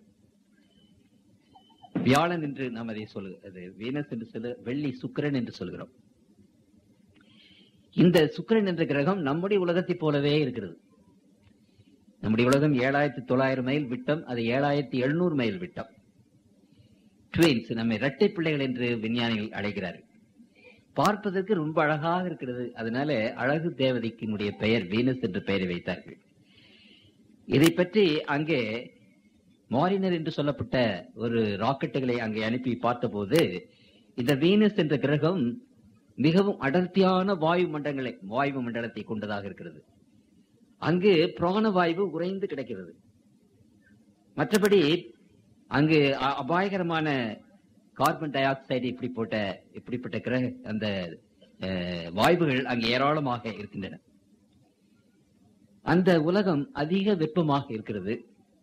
வியாழன் என்று நாம் அதை சொல்லு அது வீனஸ் என்று சொல்ல வெள்ளி சுக்கிரன் என்று சொல்கிறோம் இந்த சுக்கிரன் என்ற கிரகம் நம்முடைய உலகத்தைப் போலவே இருக்கிறது நம்முடைய உலகம் ஏழாயிரத்தி தொள்ளாயிரம் மைல் விட்டம் அது ஏழாயிரத்தி எழுநூறு மைல் விட்டம் ட்வின்ஸ் நம்மை இரட்டை பிள்ளைகள் என்று விஞ்ஞானிகள் அழைக்கிறார்கள் பார்ப்பதற்கு ரொம்ப அழகாக இருக்கிறது அதனால அழகு தேவதைக்கினுடைய பெயர் வீனஸ் என்று பெயரை வைத்தார்கள் இதை பற்றி அங்கே மாரினர் என்று சொல்லப்பட்ட ஒரு ராக்கெட்டுகளை அங்கே அனுப்பி பார்த்தபோது இந்த வீனஸ் என்ற கிரகம் மிகவும் அடர்த்தியான வாயு மண்டலங்களை வாயு மண்டலத்தை கொண்டதாக இருக்கிறது அங்கு பிராணவாயு உறைந்து கிடக்கிறது மற்றபடி அங்கு அ- அபாயகரமான கார்பன் டை ஆக்சைடு இப்படி போட்ட இப்படிப்பட்ட கிரக அந்த அஹ், வாயுகள் அங்கு ஏராளமாக இருக்கின்றன அந்த உலகம் அதிக வெப்பமாக இருக்கிறது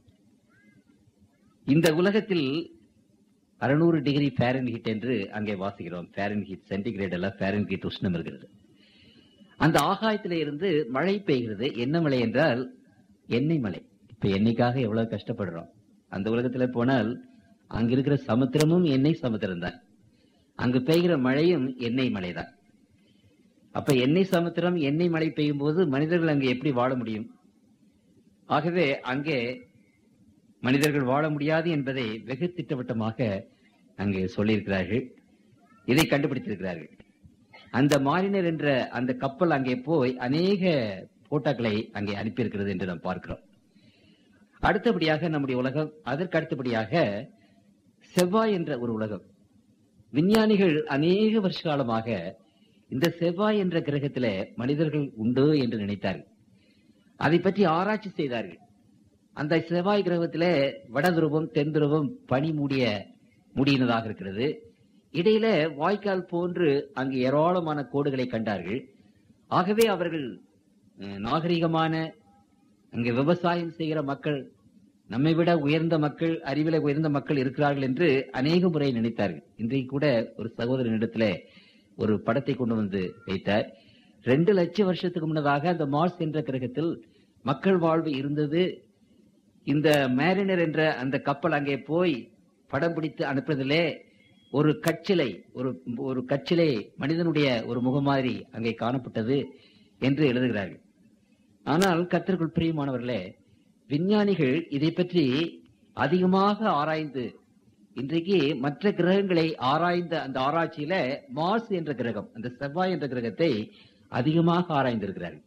இந்த உலகத்தில் அறுநூறு டிகிரி ஃபாரன்ஹீட் என்று அங்கே வாசிக்கிறோம் ஃபாரன்ஹீட் சென்டிகிரேட் அல்ல ஃபாரன்ஹீட் உஷ்ணம் இருக்கிறது அந்த ஆகாயத்திலே இருந்து மழை பெய்கிறது என்ன மழை என்றால் எண்ணெய் மழை இப்ப எண்ணெய்க்காக எவ்வளவு கஷ்டப்படுறோம் அந்த உலகத்துல போனால் அங்க இருக்கிற சமுத்திரமும் எண்ணெய் சமுத்திரம் தான் அங்கு பெய்கிற மழையும் எண்ணெய் மழைதான் அப்ப எண்ணெய் சமுத்திரம் எண்ணெய் மழை பெய்யும் போது மனிதர்கள் அங்கே எப்படி வாழ முடியும் ஆகவே அங்கே மனிதர்கள் வாழ முடியாது என்பதை வெகு திட்டவட்டமாக அங்கே சொல்லியிருக்கிறார்கள் இதை கண்டுபிடித்திருக்கிறார்கள் அந்த மாரினர் என்ற அந்த கப்பல் அங்கே போய் அநேக போட்டோக்களை அங்கே அனுப்பியிருக்கிறது என்று நாம் பார்க்கிறோம் அடுத்தபடியாக நம்முடைய உலகம் அதற்கு அடுத்தபடியாக செவ்வாய் என்ற ஒரு உலகம் விஞ்ஞானிகள் அநேக வருஷ காலமாக இந்த செவ்வாய் என்ற கிரகத்திலே மனிதர்கள் உண்டு என்று நினைத்தார்கள் அதை பற்றி ஆராய்ச்சி செய்தார்கள் அந்த செவ்வாய் கிரகத்திலே வட துருவம் தென் துருவம் பனி மூடிய மூடியினதாக இருக்கிறது இடையில வாய்க்கால் போன்று அங்கு ஏராளமான கோடுகளை கண்டார்கள் ஆகவே அவர்கள் அஹ், நாகரிகமான அங்கே விவசாயம் செய்கிற மக்கள் நம்மை விட உயர்ந்த மக்கள் அறிவில உயர்ந்த மக்கள் இருக்கிறார்கள் என்று அநேக முறை நினைத்தார்கள் இன்றைக்கு கூட ஒரு சகோதரனிடத்துல ஒரு படத்தை கொண்டு வந்து வைத்தார் ரெண்டு லட்சம் வருஷத்துக்கு முன்னதாக அந்த மார்ஸ் என்ற கிரகத்தில் மக்கள் வாழ்வு இருந்தது இந்த மேரினர் என்ற அந்த கப்பல் அங்கே போய் படம் பிடித்து அனுப்புறதிலே ஒரு கச்சிலை ஒரு ஒரு கச்சிலை மனிதனுடைய ஒரு முகமாதிரி அங்கே காணப்பட்டது என்று எழுதுகிறார்கள் ஆனால் கத்திற்குள் பிரியமானவர்களே விஞ்ஞானிகள் இதை பற்றி அதிகமாக ஆராய்ந்து இன்றைக்கு மற்ற கிரகங்களை ஆராய்ந்த அந்த ஆராய்ச்சியில மார்ஸ் என்ற கிரகம் அந்த செவ்வாய் என்ற கிரகத்தை அதிகமாக ஆராய்ந்திருக்கிறார்கள்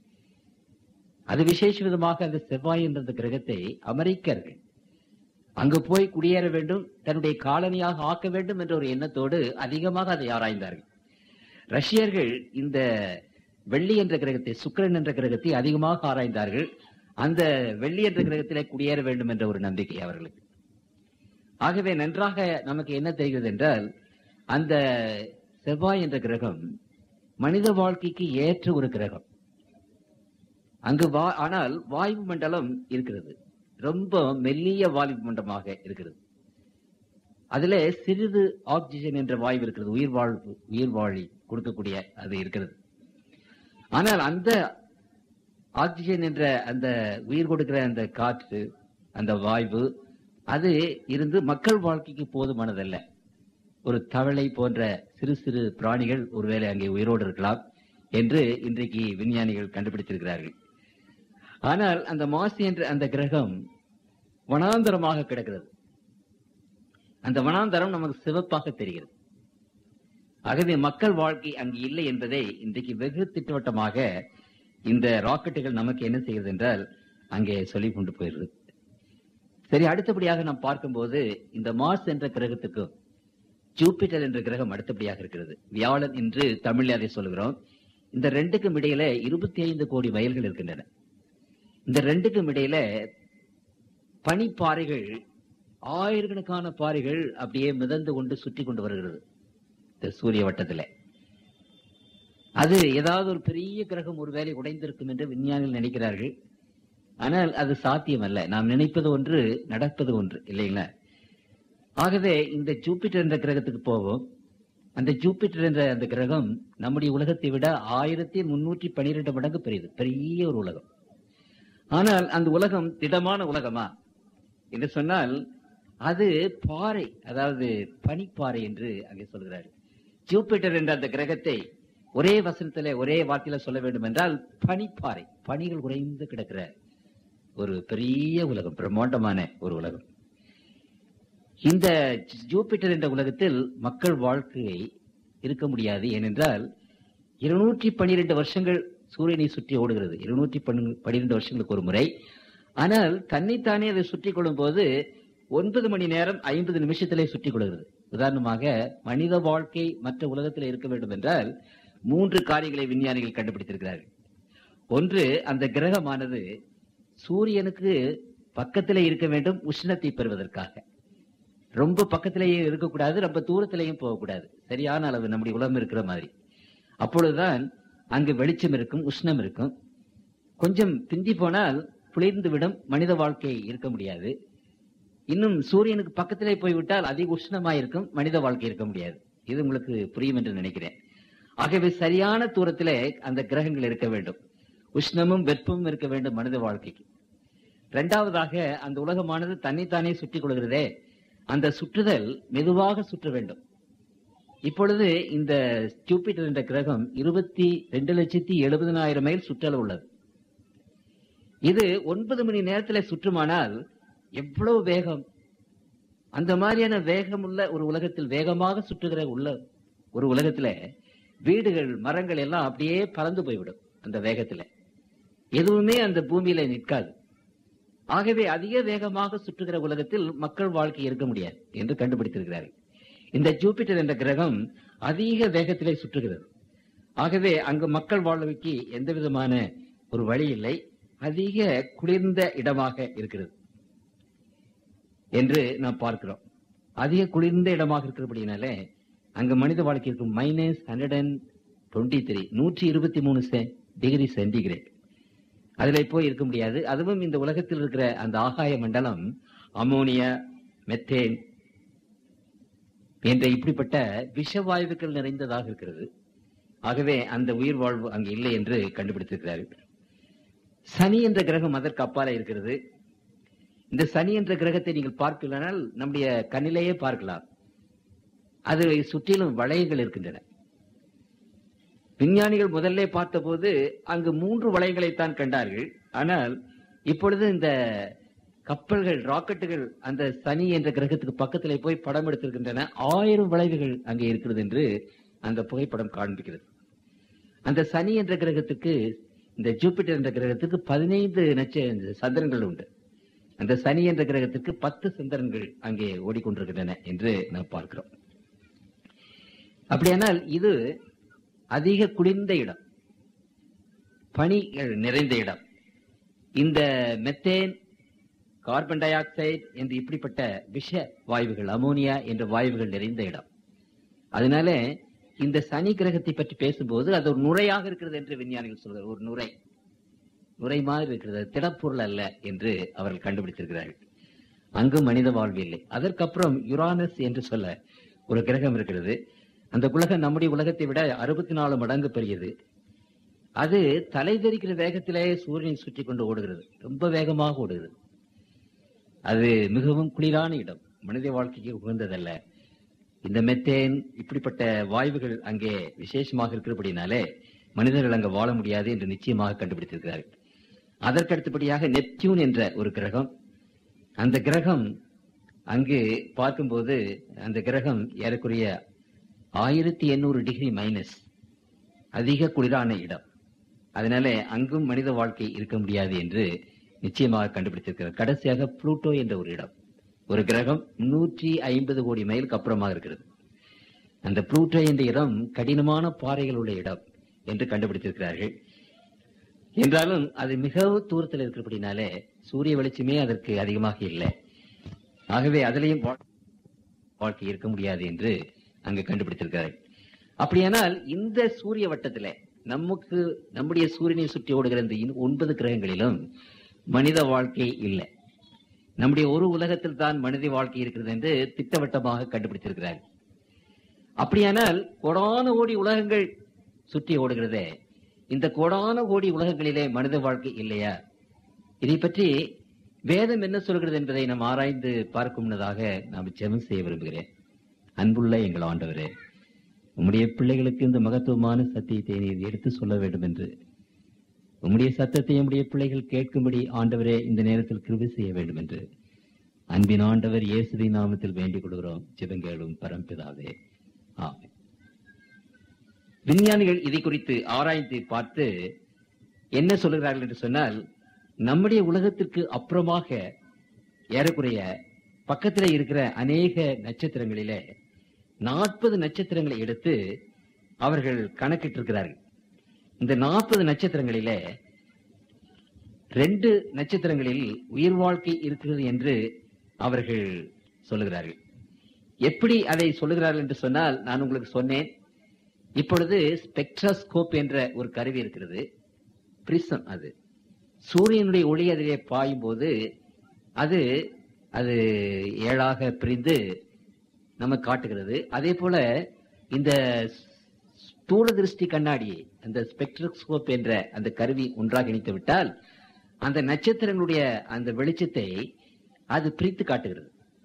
அது விசேஷ விதமாக அந்த செவ்வாய் என்ற அந்த கிரகத்தை அமெரிக்கர்கள் அங்கு போய் குடியேற வேண்டும் தன்னுடைய காலனியாக ஆக்க வேண்டும் என்ற ஒரு எண்ணத்தோடு அதிகமாக அதை ஆராய்ந்தார்கள் ரஷ்யர்கள் இந்த வெள்ளி என்ற கிரகத்தை சுக்கிரன் என்ற கிரகத்தை அதிகமாக ஆராய்ந்தார்கள் அந்த வெள்ளி என்ற கிரகத்திலே குடியேற வேண்டும் என்ற ஒரு நம்பிக்கை அவர்களுக்கு ஆகவே நன்றாக நமக்கு என்ன தெரிகிறது என்றால் அந்த செவ்வாய் என்ற கிரகம் மனித வாழ்க்கைக்கு ஏற்ற ஒரு கிரகம் அங்கு வா ஆனால் வாயு மண்டலம் இருக்கிறது ரொம்ப மெல்லிய வாயு மண்டலமாக இருக்கிறது அதுல சிறிது ஆக்சிஜன் என்ற வாயு இருக்கிறது உயிர் வாழ்வு உயிர் வாழி கொடுக்கக்கூடிய அது இருக்கிறது ஆனால் அந்த ஆக்சிஜன் என்ற அந்த உயிர் கொடுக்கிற அந்த காற்று அந்த வாய்வு அது இருந்து மக்கள் வாழ்க்கைக்கு போதுமானதல்ல ஒரு தவளை போன்ற சிறு சிறு பிராணிகள் ஒருவேளை அங்கே உயிரோடு இருக்கலாம் என்று இன்றைக்கு விஞ்ஞானிகள் கண்டுபிடித்திருக்கிறார்கள் ஆனால் அந்த மாசி என்ற அந்த கிரகம் வனாந்தரமாக கிடக்கிறது அந்த வனாந்தரம் நமக்கு சிவப்பாக தெரிகிறது ஆகவே மக்கள் வாழ்க்கை அங்கு இல்லை என்பதை இன்றைக்கு வெகு திட்டவட்டமாக இந்த ராக்கெட்டுகள் நமக்கு என்ன செய்கிறது என்றால் அங்கே சொல்லிக் கொண்டு போயிடுது சரி அடுத்தபடியாக நாம் பார்க்கும்போது இந்த மார்ஸ் என்ற கிரகத்துக்கும் ஜூபிட்டர் என்ற கிரகம் அடுத்தபடியாக இருக்கிறது வியாழன் என்று தமிழில் அதை சொல்கிறோம் இந்த ரெண்டுக்கும் இடையில இருபத்தி ஐந்து கோடி வயல்கள் இருக்கின்றன இந்த ரெண்டுக்கும் இடையில பனிப்பாறைகள் ஆயிரக்கணக்கான பாறைகள் அப்படியே மிதந்து கொண்டு சுற்றி கொண்டு வருகிறது இந்த சூரிய வட்டத்துல அது ஏதாவது ஒரு பெரிய கிரகம் ஒருவேளை உடைந்திருக்கும் என்று விஞ்ஞானிகள் நினைக்கிறார்கள் ஆனால் அது சாத்தியம் அல்ல நாம் நினைப்பது ஒன்று நடப்பது ஒன்று இல்லைங்களா ஆகவே இந்த ஜூபிட்டர் என்ற கிரகத்துக்கு போவோம் அந்த ஜூபிட்டர் என்ற அந்த கிரகம் நம்முடைய உலகத்தை விட ஆயிரத்தி முன்னூற்றி பனிரெண்டு மடங்கு பெரியது பெரிய ஒரு உலகம் ஆனால் அந்த உலகம் திடமான உலகமா என்று சொன்னால் அது பாறை அதாவது பனிப்பாறை என்று அங்கே சொல்கிறார் ஜூபிட்டர் என்ற அந்த கிரகத்தை ஒரே வசனத்திலே ஒரே வார்த்தையில சொல்ல வேண்டும் என்றால் பனிப்பாறை பனிகள் குறைந்து கிடக்கிற ஒரு பெரிய உலகம் பிரம்மாண்டமான ஒரு உலகம் இந்த ஜூபிட்டர் என்ற உலகத்தில் மக்கள் வாழ்க்கையை இருக்க முடியாது ஏனென்றால் இருநூற்றி பனிரெண்டு வருஷங்கள் சூரியனை சுற்றி ஓடுகிறது இருநூற்றி பன்னிரெண்டு வருஷங்களுக்கு ஒரு முறை ஆனால் தன்னைத்தானே அதை சுற்றி கொள்ளும் போது ஒன்பது மணி நேரம் ஐம்பது நிமிஷத்திலே சுற்றி கொள்கிறது உதாரணமாக மனித வாழ்க்கை மற்ற உலகத்தில் இருக்க வேண்டும் என்றால் மூன்று காரியங்களை விஞ்ஞானிகள் கண்டுபிடித்திருக்கிறார்கள் ஒன்று அந்த கிரகமானது சூரியனுக்கு பக்கத்திலே இருக்க வேண்டும் உஷ்ணத்தை பெறுவதற்காக ரொம்ப பக்கத்திலேயே இருக்கக்கூடாது ரொம்ப தூரத்திலேயும் போகக்கூடாது சரியான அளவு நம்முடைய உலகம் இருக்கிற மாதிரி அப்பொழுதுதான் அங்கு வெளிச்சம் இருக்கும் உஷ்ணம் இருக்கும் கொஞ்சம் பிந்தி போனால் குளிர்ந்து விடும் மனித வாழ்க்கை இருக்க முடியாது இன்னும் சூரியனுக்கு பக்கத்திலே போய்விட்டால் அதிக உஷ்ணமா இருக்கும் மனித வாழ்க்கை இருக்க முடியாது இது உங்களுக்கு புரியும் என்று நினைக்கிறேன் ஆகவே சரியான தூரத்திலே அந்த கிரகங்கள் இருக்க வேண்டும் உஷ்ணமும் வெப்பமும் இருக்க வேண்டும் மனித வாழ்க்கைக்கு இரண்டாவதாக அந்த உலகமானது தன்னைத்தானே சுற்றிக் கொள்கிறதே அந்த சுற்றுதல் மெதுவாக சுற்ற வேண்டும் இப்பொழுது இந்த ஜூபிட்டர் என்ற கிரகம் இருபத்தி ரெண்டு லட்சத்தி எழுபதனாயிரம் மைல் சுற்றளவு உள்ளது இது ஒன்பது மணி நேரத்தில் சுற்றுமானால் எவ்வளவு வேகம் அந்த மாதிரியான வேகம் உள்ள ஒரு உலகத்தில் வேகமாக சுற்றுகிற உள்ள ஒரு உலகத்துல வீடுகள் மரங்கள் எல்லாம் அப்படியே பறந்து போய்விடும் அந்த வேகத்துல எதுவுமே அந்த பூமியில நிற்காது ஆகவே அதிக வேகமாக சுற்றுகிற உலகத்தில் மக்கள் வாழ்க்கை இருக்க முடியாது என்று கண்டுபிடித்திருக்கிறார்கள் இந்த ஜூபிட்டர் என்ற கிரகம் அதிக வேகத்திலே சுற்றுகிறது ஆகவே அங்கு மக்கள் வாழ்க்கைக்கு எந்த விதமான ஒரு வழி இல்லை அதிக குளிர்ந்த இடமாக இருக்கிறது என்று நாம் பார்க்கிறோம் அதிக குளிர்ந்த இடமாக இருக்கிறபடினாலே அங்கு மனித வாழ்க்கை இருக்கும் minus hundred and twenty three நூற்றி இருபத்தி மூணு டிகிரி சென்டிகிரேட் அதுல போய் இருக்க முடியாது அதுவும் இந்த உலகத்தில் இருக்கிற அந்த ஆகாய மண்டலம் அமோனியா மெத்தேன் என்ற இப்படிப்பட்ட விஷவாயுக்கள் நிறைந்ததாக இருக்கிறது ஆகவே அந்த உயிர் வாழ்வு அங்கு இல்லை என்று கண்டுபிடித்திருக்கிறார்கள் சனி என்ற கிரகம் அதற்கு அப்பால இருக்கிறது இந்த சனி என்ற கிரகத்தை நீங்கள் பார்க்கலானால் நம்முடைய கண்ணிலேயே பார்க்கலாம் அது சுற்றிலும் வளையங்கள் இருக்கின்றன விஞ்ஞானிகள் முதல்ல பார்த்தபோது அங்கு மூன்று வளையங்களைத்தான் கண்டார்கள் ஆனால் இப்பொழுது இந்த கப்பல்கள் ராக்கெட்டுகள் அந்த சனி என்ற கிரகத்துக்கு பக்கத்திலே போய் படம் எடுத்திருக்கின்றன ஆயிரம் வளைவுகள் அங்கே இருக்கிறது என்று அந்த புகைப்படம் காண்பிக்கிறது அந்த சனி என்ற கிரகத்துக்கு இந்த ஜூபிட்டர் என்ற கிரகத்துக்கு பதினைந்து நட்ச சந்திரன்கள் உண்டு அந்த சனி என்ற கிரகத்துக்கு பத்து சந்திரன்கள் அங்கே ஓடிக்கொண்டிருக்கின்றன என்று நாம் பார்க்கிறோம் அப்படியானால் இது அதிக குளிர்ந்த இடம் பனிகள் நிறைந்த இடம் இந்த மெத்தேன் கார்பன் டை ஆக்சைடு என்று இப்படிப்பட்ட விஷ வாயுகள் அமோனியா என்ற வாயுகள் நிறைந்த இடம் அதனால இந்த சனி கிரகத்தை பற்றி பேசும்போது அது ஒரு நுரையாக இருக்கிறது என்று விஞ்ஞானிகள் சொல்கிறார் ஒரு நுரை நுரை மாதிரி இருக்கிறது அது திடப்பொருள் அல்ல என்று அவர்கள் கண்டுபிடித்திருக்கிறார்கள் அங்கு மனித வாழ்வு இல்லை அதற்கப்புறம் யுரானஸ் என்று சொல்ல ஒரு கிரகம் இருக்கிறது அந்த உலகம் நம்முடைய உலகத்தை விட அறுபத்தி நாலு மடங்கு பெரியது அது தலை தெரிக்கிற வேகத்திலே சூரியனை சுற்றி கொண்டு ஓடுகிறது ரொம்ப வேகமாக ஓடுகிறது அது மிகவும் குளிரான இடம் மனித வாழ்க்கைக்கு உகந்ததல்ல இந்த மெத்தேன் இப்படிப்பட்ட வாயுகள் அங்கே விசேஷமாக இருக்கிறபடினாலே மனிதர்கள் அங்க வாழ முடியாது என்று நிச்சயமாக கண்டுபிடித்திருக்கிறார்கள் அதற்கு அடுத்தபடியாக நெப்டியூன் என்ற ஒரு கிரகம் அந்த கிரகம் அங்கு பார்க்கும்போது அந்த கிரகம் ஏறக்குறைய ஆயிரத்தி எண்ணூறு டிகிரி மைனஸ் அதிக குளிரான இடம் அதனால அங்கும் மனித வாழ்க்கை இருக்க முடியாது என்று நிச்சயமாக கண்டுபிடித்திருக்கிறார் கடைசியாக புளூட்டோ என்ற ஒரு இடம் ஒரு கிரகம் நூற்றி ஐம்பது கோடி மைலுக்கு அப்புறமாக இருக்கிறது அந்த புளூட்டோ என்ற இடம் கடினமான பாறைகள் உள்ள இடம் என்று கண்டுபிடித்திருக்கிறார்கள் என்றாலும் அது மிகவும் தூரத்தில் இருக்கிறபடினாலே சூரிய வெளிச்சமே அதற்கு அதிகமாக இல்லை ஆகவே அதிலையும் வா- வாழ்க்கை இருக்க முடியாது என்று அங்கு கண்டுபிடித்திருக்கிறார்கள் அப்படியானால் இந்த சூரிய வட்டத்திலே நமக்கு நம்முடைய சூரியனை சுற்றி ஓடுகிற இந்த இன்- ஒன்பது கிரகங்களிலும் மனித வாழ்க்கை இல்லை நம்முடைய ஒரு உலகத்தில் தான் மனித வாழ்க்கை இருக்கிறது என்று திட்டவட்டமாக கண்டுபிடித்திருக்கிறார்கள் அப்படியானால் கோடான கோடி உலகங்கள் சுற்றி ஓடுகிறதே இந்த கோடான கோடி உலகங்களிலே மனித வாழ்க்கை இல்லையா இதை பற்றி வேதம் என்ன சொல்கிறது என்பதை நாம் ஆராய்ந்து பார்க்கும் முன்னதாக நாம் ஜெபம் செய்ய விரும்புகிறேன் அன்புள்ள எங்கள் ஆண்டவரே உம்முடைய பிள்ளைகளுக்கு இந்த மகத்துவமான சத்தியத்தை நீர் எடுத்து சொல்ல வேண்டும் என்று உம்முடைய சத்தத்தை உம்முடைய பிள்ளைகள் கேட்கும்படி ஆண்டவரே இந்த நேரத்தில் கிருபை செய்ய வேண்டும் என்று அன்பின் ஆண்டவர் இயேசுவின் நாமத்தில் வேண்டிக் கொள்கிறோம் ஜெபங்கேளும் பரம்பிதாவே ஆமென் விஞ்ஞானிகள் இதை குறித்து ஆராய்ந்து பார்த்து என்ன சொல்லுகிறார்கள் என்று சொன்னால் நம்முடைய உலகத்திற்கு அப்புறமாக ஏறக்குறைய பக்கத்துல இருக்கிற அநேக நட்சத்திரங்களிலே நாற்பது நட்சத்திரங்களை எடுத்து அவர்கள் கணக்கிட்டிருக்கிறார்கள் இந்த நாற்பது நட்சத்திரங்களிலே ரெண்டு நட்சத்திரங்களில் உயிர் வாழ்க்கை இருக்கிறது என்று அவர்கள் சொல்லுகிறார்கள் எப்படி அதை சொல்லுகிறார்கள் என்று சொன்னால் நான் உங்களுக்கு சொன்னேன் இப்பொழுது ஸ்பெக்ட்ராஸ்கோப் என்ற ஒரு கருவி இருக்கிறது பிரிசம் அது சூரியனுடைய ஒளி அதிலே பாயும் போது அது அது ஏழாக பிரிந்து நமக்கு காட்டுகிறது அதே போல இந்த ஸ்தூல திருஷ்டி கண்ணாடியை அந்த ஸ்பெக்ட்ரோஸ்கோப் என்ற அந்த கருவி ஒன்றாக இணைத்து விட்டால் அந்த நட்சத்திரங்களுடைய அந்த வெளிச்சத்தை அது பிரித்து காட்டுகிறது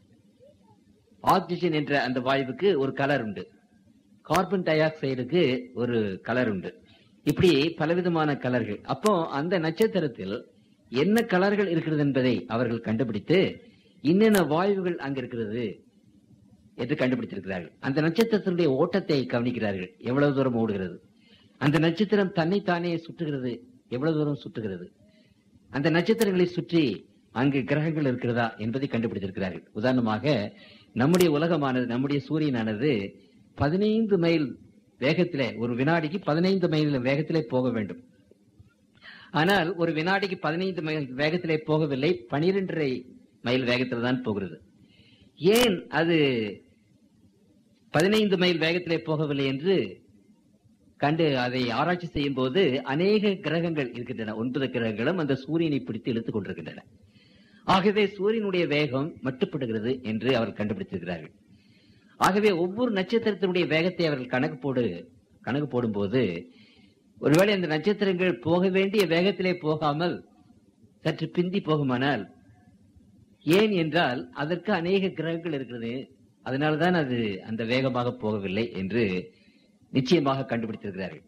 ஆக்சிஜன் என்ற அந்த வாயுவுக்கு ஒரு கலர் உண்டு கார்பன் டை ஆக்சைடுக்கு ஒரு கலர் உண்டு இப்படி பலவிதமான கலர்கள் அப்போ அந்த நட்சத்திரத்தில் என்ன கலர்கள் இருக்கிறது என்பதை அவர்கள் கண்டுபிடித்து என்னென்ன வாயுகள் அங்க இருக்கிறது என்று கண்டுபிடித்திருக்கிறார்கள் அந்த நட்சத்திரத்தினுடைய ஓட்டத்தை கவனிக்கிறார்கள் எவ்வளவு தூரம் ஓடுகிறது அந்த நட்சத்திரம் தன்னைத்தானே சுற்றுகிறது எவ்வளவு தூரம் சுற்றுகிறது அந்த நட்சத்திரங்களை சுற்றி அங்கு கிரகங்கள் இருக்கிறதா என்பதை கண்டுபிடித்திருக்கிறார்கள் உதாரணமாக நம்முடைய உலகமானது நம்முடைய சூரியனானது பதினைந்து மைல் வேகத்திலே ஒரு வினாடிக்கு பதினைந்து மைல் வேகத்திலே போக வேண்டும் ஆனால் ஒரு வினாடிக்கு பதினைந்து மைல் வேகத்திலே போகவில்லை பனிரெண்டரை மைல் வேகத்தில் தான் போகிறது ஏன் அது பதினைந்து மைல் வேகத்திலே போகவில்லை என்று கண்டு அதை ஆராய்ச்சி செய்யும் போது அநேக கிரகங்கள் இருக்கின்றன ஒன்பது கிரகங்களும் அந்த சூரியனை பிடித்து இழுத்துக் கொண்டிருக்கின்றன ஆகவே சூரியனுடைய வேகம் மட்டுப்படுகிறது என்று அவர் கண்டுபிடித்திருக்கிறார்கள் ஆகவே ஒவ்வொரு நட்சத்திரத்தினுடைய வேகத்தை அவர்கள் கணக்கு போடு கணக்கு போடும்போது ஒருவேளை அந்த நட்சத்திரங்கள் போக வேண்டிய வேகத்திலே போகாமல் சற்று பிந்தி போகுமானால் ஏன் என்றால் அதற்கு அநேக கிரகங்கள் இருக்கிறது அதனால்தான் அது அந்த வேகமாக போகவில்லை என்று நிச்சயமாக கண்டுபிடித்திருக்கிறார்கள்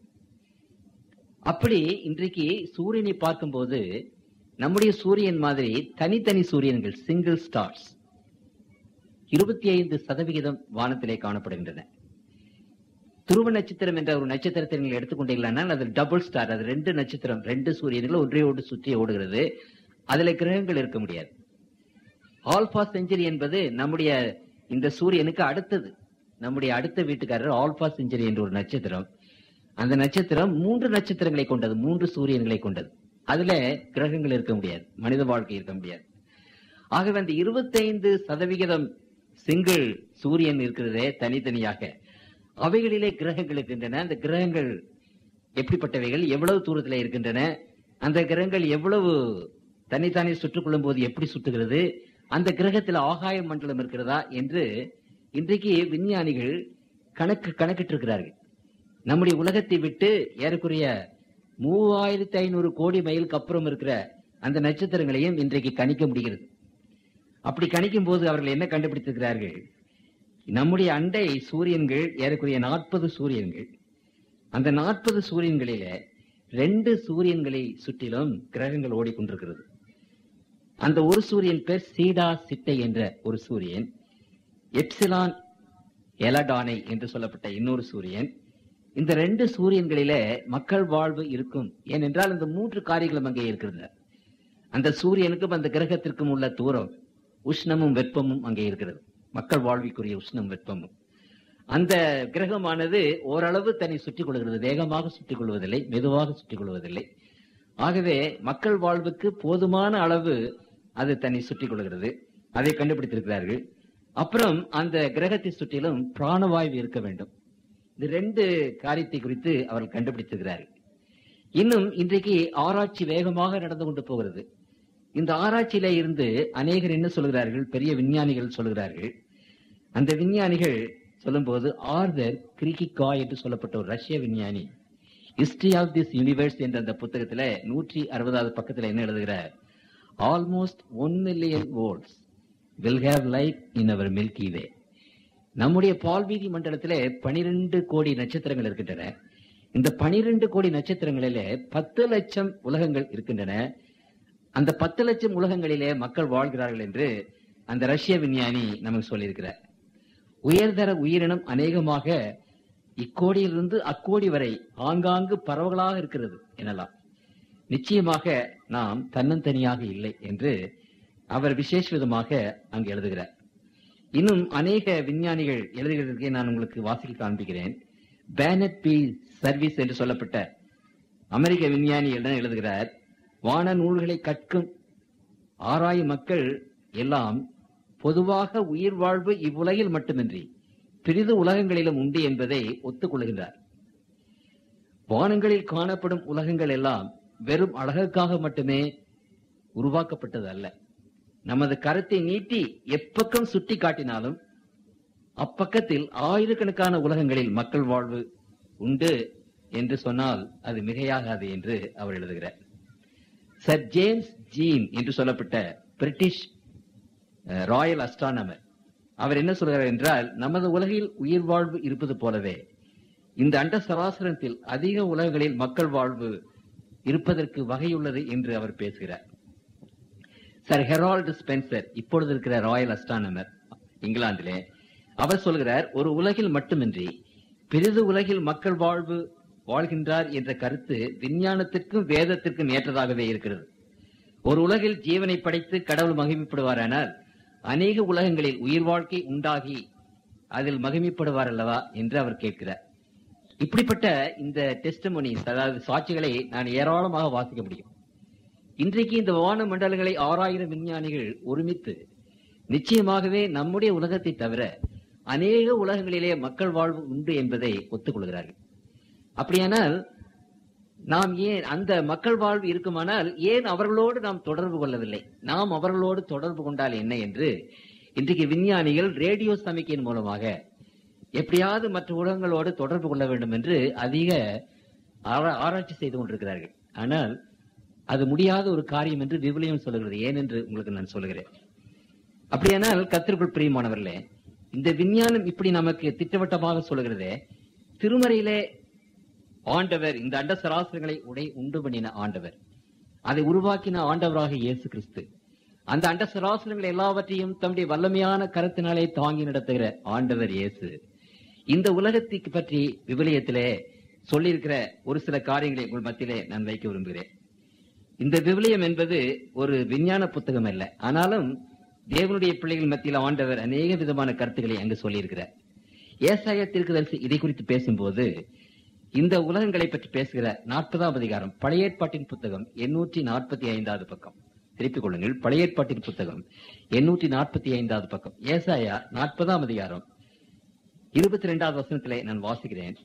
அப்படி இன்றைக்கு சூரியனை பார்க்கும்போது நம்முடைய சூரியன் மாதிரி தனித்தனி சூரியன்கள் சிங்கிள் ஸ்டார்ஸ் இருபத்தி ஐந்து சதவிகிதம் வானத்திலே காணப்படுகின்றன துருவ நட்சத்திரம் என்ற ஒரு நட்சத்திரத்தை நீங்கள் எடுத்துக்கொண்டீர்களானால் அது டபுள் ஸ்டார் அது ரெண்டு நட்சத்திரம் ரெண்டு சூரியன்கள் ஒன்றையோடு சுற்றி ஓடுகிறது அதுல கிரகங்கள் இருக்க முடியாது ஆல்பா செஞ்சுரி என்பது நம்முடைய இந்த சூரியனுக்கு அடுத்தது நம்முடைய அடுத்த வீட்டுக்காரர் ஆல்பா செஞ்சுரி என்ற ஒரு நட்சத்திரம் அந்த நட்சத்திரம் மூன்று நட்சத்திரங்களை கொண்டது மூன்று சூரியன்களை கொண்டது அதுல கிரகங்கள் இருக்க முடியாது மனித வாழ்க்கை இருக்க முடியாது ஆகவே அந்த இருபத்தைந்து சதவிகிதம் சிங்கிள் சூரியன் இருக்கிறதே தனித்தனியாக அவைகளிலே கிரகங்கள் இருக்கின்றன அந்த கிரகங்கள் எப்படிப்பட்டவைகள் எவ்வளவு தூரத்தில் இருக்கின்றன அந்த கிரகங்கள் எவ்வளவு தனித்தானே சுற்றுக் கொள்ளும் போது எப்படி சுற்றுகிறது அந்த கிரகத்தில் ஆகாய மண்டலம் இருக்கிறதா என்று இன்றைக்கு விஞ்ஞானிகள் கணக்கு கணக்கிட்டிருக்கிறார்கள் நம்முடைய உலகத்தை விட்டு ஏறக்குறைய மூவாயிரத்தி ஐநூறு கோடி மைலுக்கு அப்புறம் இருக்கிற அந்த நட்சத்திரங்களையும் இன்றைக்கு கணிக்க முடிகிறது அப்படி கணிக்கும் போது அவர்கள் என்ன கண்டுபிடித்திருக்கிறார்கள் நம்முடைய அண்டை சூரியன்கள் ஏறக்குறைய நாற்பது சூரியன்கள் அந்த நாற்பது சூரியன்களில ரெண்டு சூரியன்களை சுற்றிலும் கிரகங்கள் ஓடிக்கொண்டிருக்கிறது அந்த ஒரு சூரியன் பேர் சீடா சிட்டை என்ற ஒரு சூரியன் எப்சிலான் எலடானை என்று சொல்லப்பட்ட இன்னொரு சூரியன் இந்த ரெண்டு சூரியன்களில மக்கள் வாழ்வு இருக்கும் ஏனென்றால் இந்த மூன்று காரியங்களும் அங்கே இருக்கிறது அந்த சூரியனுக்கும் அந்த கிரகத்திற்கும் உள்ள தூரம் உஷ்ணமும் வெப்பமும் அங்கே இருக்கிறது மக்கள் வாழ்விக்குரிய உஷ்ணம் வெப்பமும் அந்த கிரகமானது ஓரளவு தன்னை சுற்றிக் கொள்கிறது வேகமாக சுற்றிக் கொள்வதில்லை மெதுவாக சுற்றிக் கொள்வதில்லை ஆகவே மக்கள் வாழ்வுக்கு போதுமான அளவு அது தன்னை சுற்றிக் கொள்கிறது அதை கண்டுபிடித்திருக்கிறார்கள் அப்புறம் அந்த கிரகத்தை சுற்றிலும் பிராணவாயு இருக்க வேண்டும் இந்த ரெண்டு காரியத்தை குறித்து அவர்கள் கண்டுபிடித்திருக்கிறார்கள் இன்னும் இன்றைக்கு ஆராய்ச்சி வேகமாக நடந்து கொண்டு போகிறது இந்த ஆராய்ச்சியில இருந்து அநேகர் என்ன சொல்கிறார்கள் பெரிய விஞ்ஞானிகள் சொல்கிறார்கள் அந்த விஞ்ஞானிகள் சொல்லும்போது ஆர்தர் கிரிகிகா என்று சொல்லப்பட்ட ஒரு ரஷ்ய விஞ்ஞானி ஹிஸ்டரி ஆஃப் திஸ் யூனிவர்ஸ் என்ற அந்த புத்தகத்துல நூற்றி அறுபதாவது பக்கத்துல என்ன எழுதுகிறார் almost one million worlds will have life in our Milky Way நம்முடைய பால்வீதி மண்டலத்திலே பனிரெண்டு கோடி நட்சத்திரங்கள் இருக்கின்றன இந்த பனிரெண்டு கோடி நட்சத்திரங்களிலே பத்து லட்சம் உலகங்கள் இருக்கின்றன அந்த பத்து லட்சம் உலகங்களிலே மக்கள் வாழ்கிறார்கள் என்று அந்த ரஷ்ய விஞ்ஞானி நமக்கு சொல்லியிருக்கிறார் உயர்தர உயிரினம் அநேகமாக இக்கோடியிலிருந்து அக்கோடி வரை ஆங்காங்கு பரவலாக இருக்கிறது எனலாம் நிச்சயமாக நாம் தன்னந்தனியாக இல்லை என்று அவர் விசேஷ விதமாக அங்கு எழுதுகிறார் இன்னும் அநேக விஞ்ஞானிகள் எழுதுகிறதற்கே நான் உங்களுக்கு வாசிக்க காண்பிக்கிறேன் பேனட் பி சர்வீஸ் என்று சொல்லப்பட்ட அமெரிக்க விஞ்ஞானி என்ன எழுதுகிறார் வான நூல்களை கற்கும் ஆராயும் மக்கள் எல்லாம் பொதுவாக உயிர் வாழ்வு இவ்வுலகில் மட்டுமின்றி பிரிது உலகங்களிலும் உண்டு என்பதை ஒத்துக்கொள்கின்றார் வானங்களில் காணப்படும் உலகங்கள் எல்லாம் வெறும் அழகுக்காக மட்டுமே உருவாக்கப்பட்டது அல்ல நமது கருத்தை நீட்டி எப்பக்கம் சுட்டி காட்டினாலும் அப்பக்கத்தில் ஆயிரக்கணக்கான உலகங்களில் மக்கள் வாழ்வு உண்டு என்று சொன்னால் அது மிகையாகாது என்று அவர் எழுதுகிறார் சர் ஜேம்ஸ் ஜீன் என்று சொல்லப்பட்ட பிரிட்டிஷ் ராயல் அஸ்ட்ரானமர் அவர் என்ன சொல்கிறார் என்றால் நமது உலகில் உயிர் வாழ்வு இருப்பது போலவே இந்த அண்ட சராசரத்தில் அதிக உலகங்களில் மக்கள் வாழ்வு இருப்பதற்கு வகையுள்ளது என்று அவர் பேசுகிறார் சர் ஹெரால்டு ஸ்பென்சர் இப்பொழுது இருக்கிற ராயல் அஸ்ட்ரானமர் இங்கிலாந்திலே அவர் சொல்கிறார் ஒரு உலகில் மட்டுமின்றி பிரிது உலகில் மக்கள் வாழ்வு வாழ்கின்றார் என்ற கருத்து விஞ்ஞானத்திற்கும் வேதத்திற்கும் ஏற்றதாகவே இருக்கிறது ஒரு உலகில் ஜீவனை படைத்து கடவுள் மகிமைப்படுவாரானால் அநேக உலகங்களில் உயிர் வாழ்க்கை உண்டாகி அதில் மகிமைப்படுவார் அல்லவா என்று அவர் கேட்கிறார் இப்படிப்பட்ட இந்த டெஸ்டமோனிஸ் அதாவது சாட்சிகளை நான் ஏராளமாக வாசிக்க முடியும் இன்றைக்கு இந்த வான மண்டலங்களை ஆறாயிரம் விஞ்ஞானிகள் ஒருமித்து நிச்சயமாகவே நம்முடைய உலகத்தை தவிர அநேக உலகங்களிலே மக்கள் வாழ்வு உண்டு என்பதை ஒத்துக்கொள்கிறார்கள் அப்படியானால் நாம் ஏன் அந்த மக்கள் வாழ்வு இருக்குமானால் ஏன் அவர்களோடு நாம் தொடர்பு கொள்ளவில்லை நாம் அவர்களோடு தொடர்பு கொண்டால் என்ன என்று இன்றைக்கு விஞ்ஞானிகள் ரேடியோ சமிக்கையின் மூலமாக எப்படியாவது மற்ற உலகங்களோடு தொடர்பு கொள்ள வேண்டும் என்று அதிக ஆரா- ஆராய்ச்சி செய்து கொண்டிருக்கிறார்கள் ஆனால் அது முடியாத ஒரு காரியம் என்று விவிலியம் சொல்லுகிறது ஏன் என்று உங்களுக்கு நான் சொல்லுகிறேன் அப்படியானால் கத்திற்குள் பிரியமானவர்களே இந்த விஞ்ஞானம் இப்படி நமக்கு திட்டவட்டமாக சொல்லுகிறதே திருமறையிலே ஆண்டவர் இந்த அண்ட சராசரங்களை உடை உண்டு பண்ணின ஆண்டவர் அதை உருவாக்கின ஆண்டவராக இயேசு கிறிஸ்து அந்த அண்ட சராசரங்கள் எல்லாவற்றையும் தம்முடைய வல்லமையான கருத்தினாலே தாங்கி நடத்துகிற ஆண்டவர் இயேசு இந்த உலகத்துக்கு பற்றி விவிலியத்திலே சொல்லியிருக்கிற ஒரு சில காரியங்களை உங்கள் மத்தியிலே நான் வைக்க விரும்புகிறேன் இந்த விவிலியம் என்பது ஒரு விஞ்ஞான புத்தகம் அல்ல ஆனாலும் தேவனுடைய பிள்ளைகள் மத்தியில் ஆண்டவர் அநேக விதமான கருத்துக்களை அங்கு சொல்லியிருக்கிறார் ஏசாயா தீர்க்கதரிசி இதை குறித்து பேசும்போது இந்த உலகங்களை பற்றி பேசுகிற நாற்பதாம் அதிகாரம் பழைய ஏற்பாட்டின் புத்தகம் எண்ணூற்றி நாற்பத்தி ஐந்தாவது பக்கம் திருப்பிக் கொள்ளுங்கள் பழைய ஏற்பாட்டின் புத்தகம் எண்ணூற்றி நாற்பத்தி ஐந்தாவது பக்கம் ஏசாயா நாற்பதாம் அதிகாரம் இருபத்தி ரெண்டாவது வசனத்திலே நான் வாசிக்கிறேன்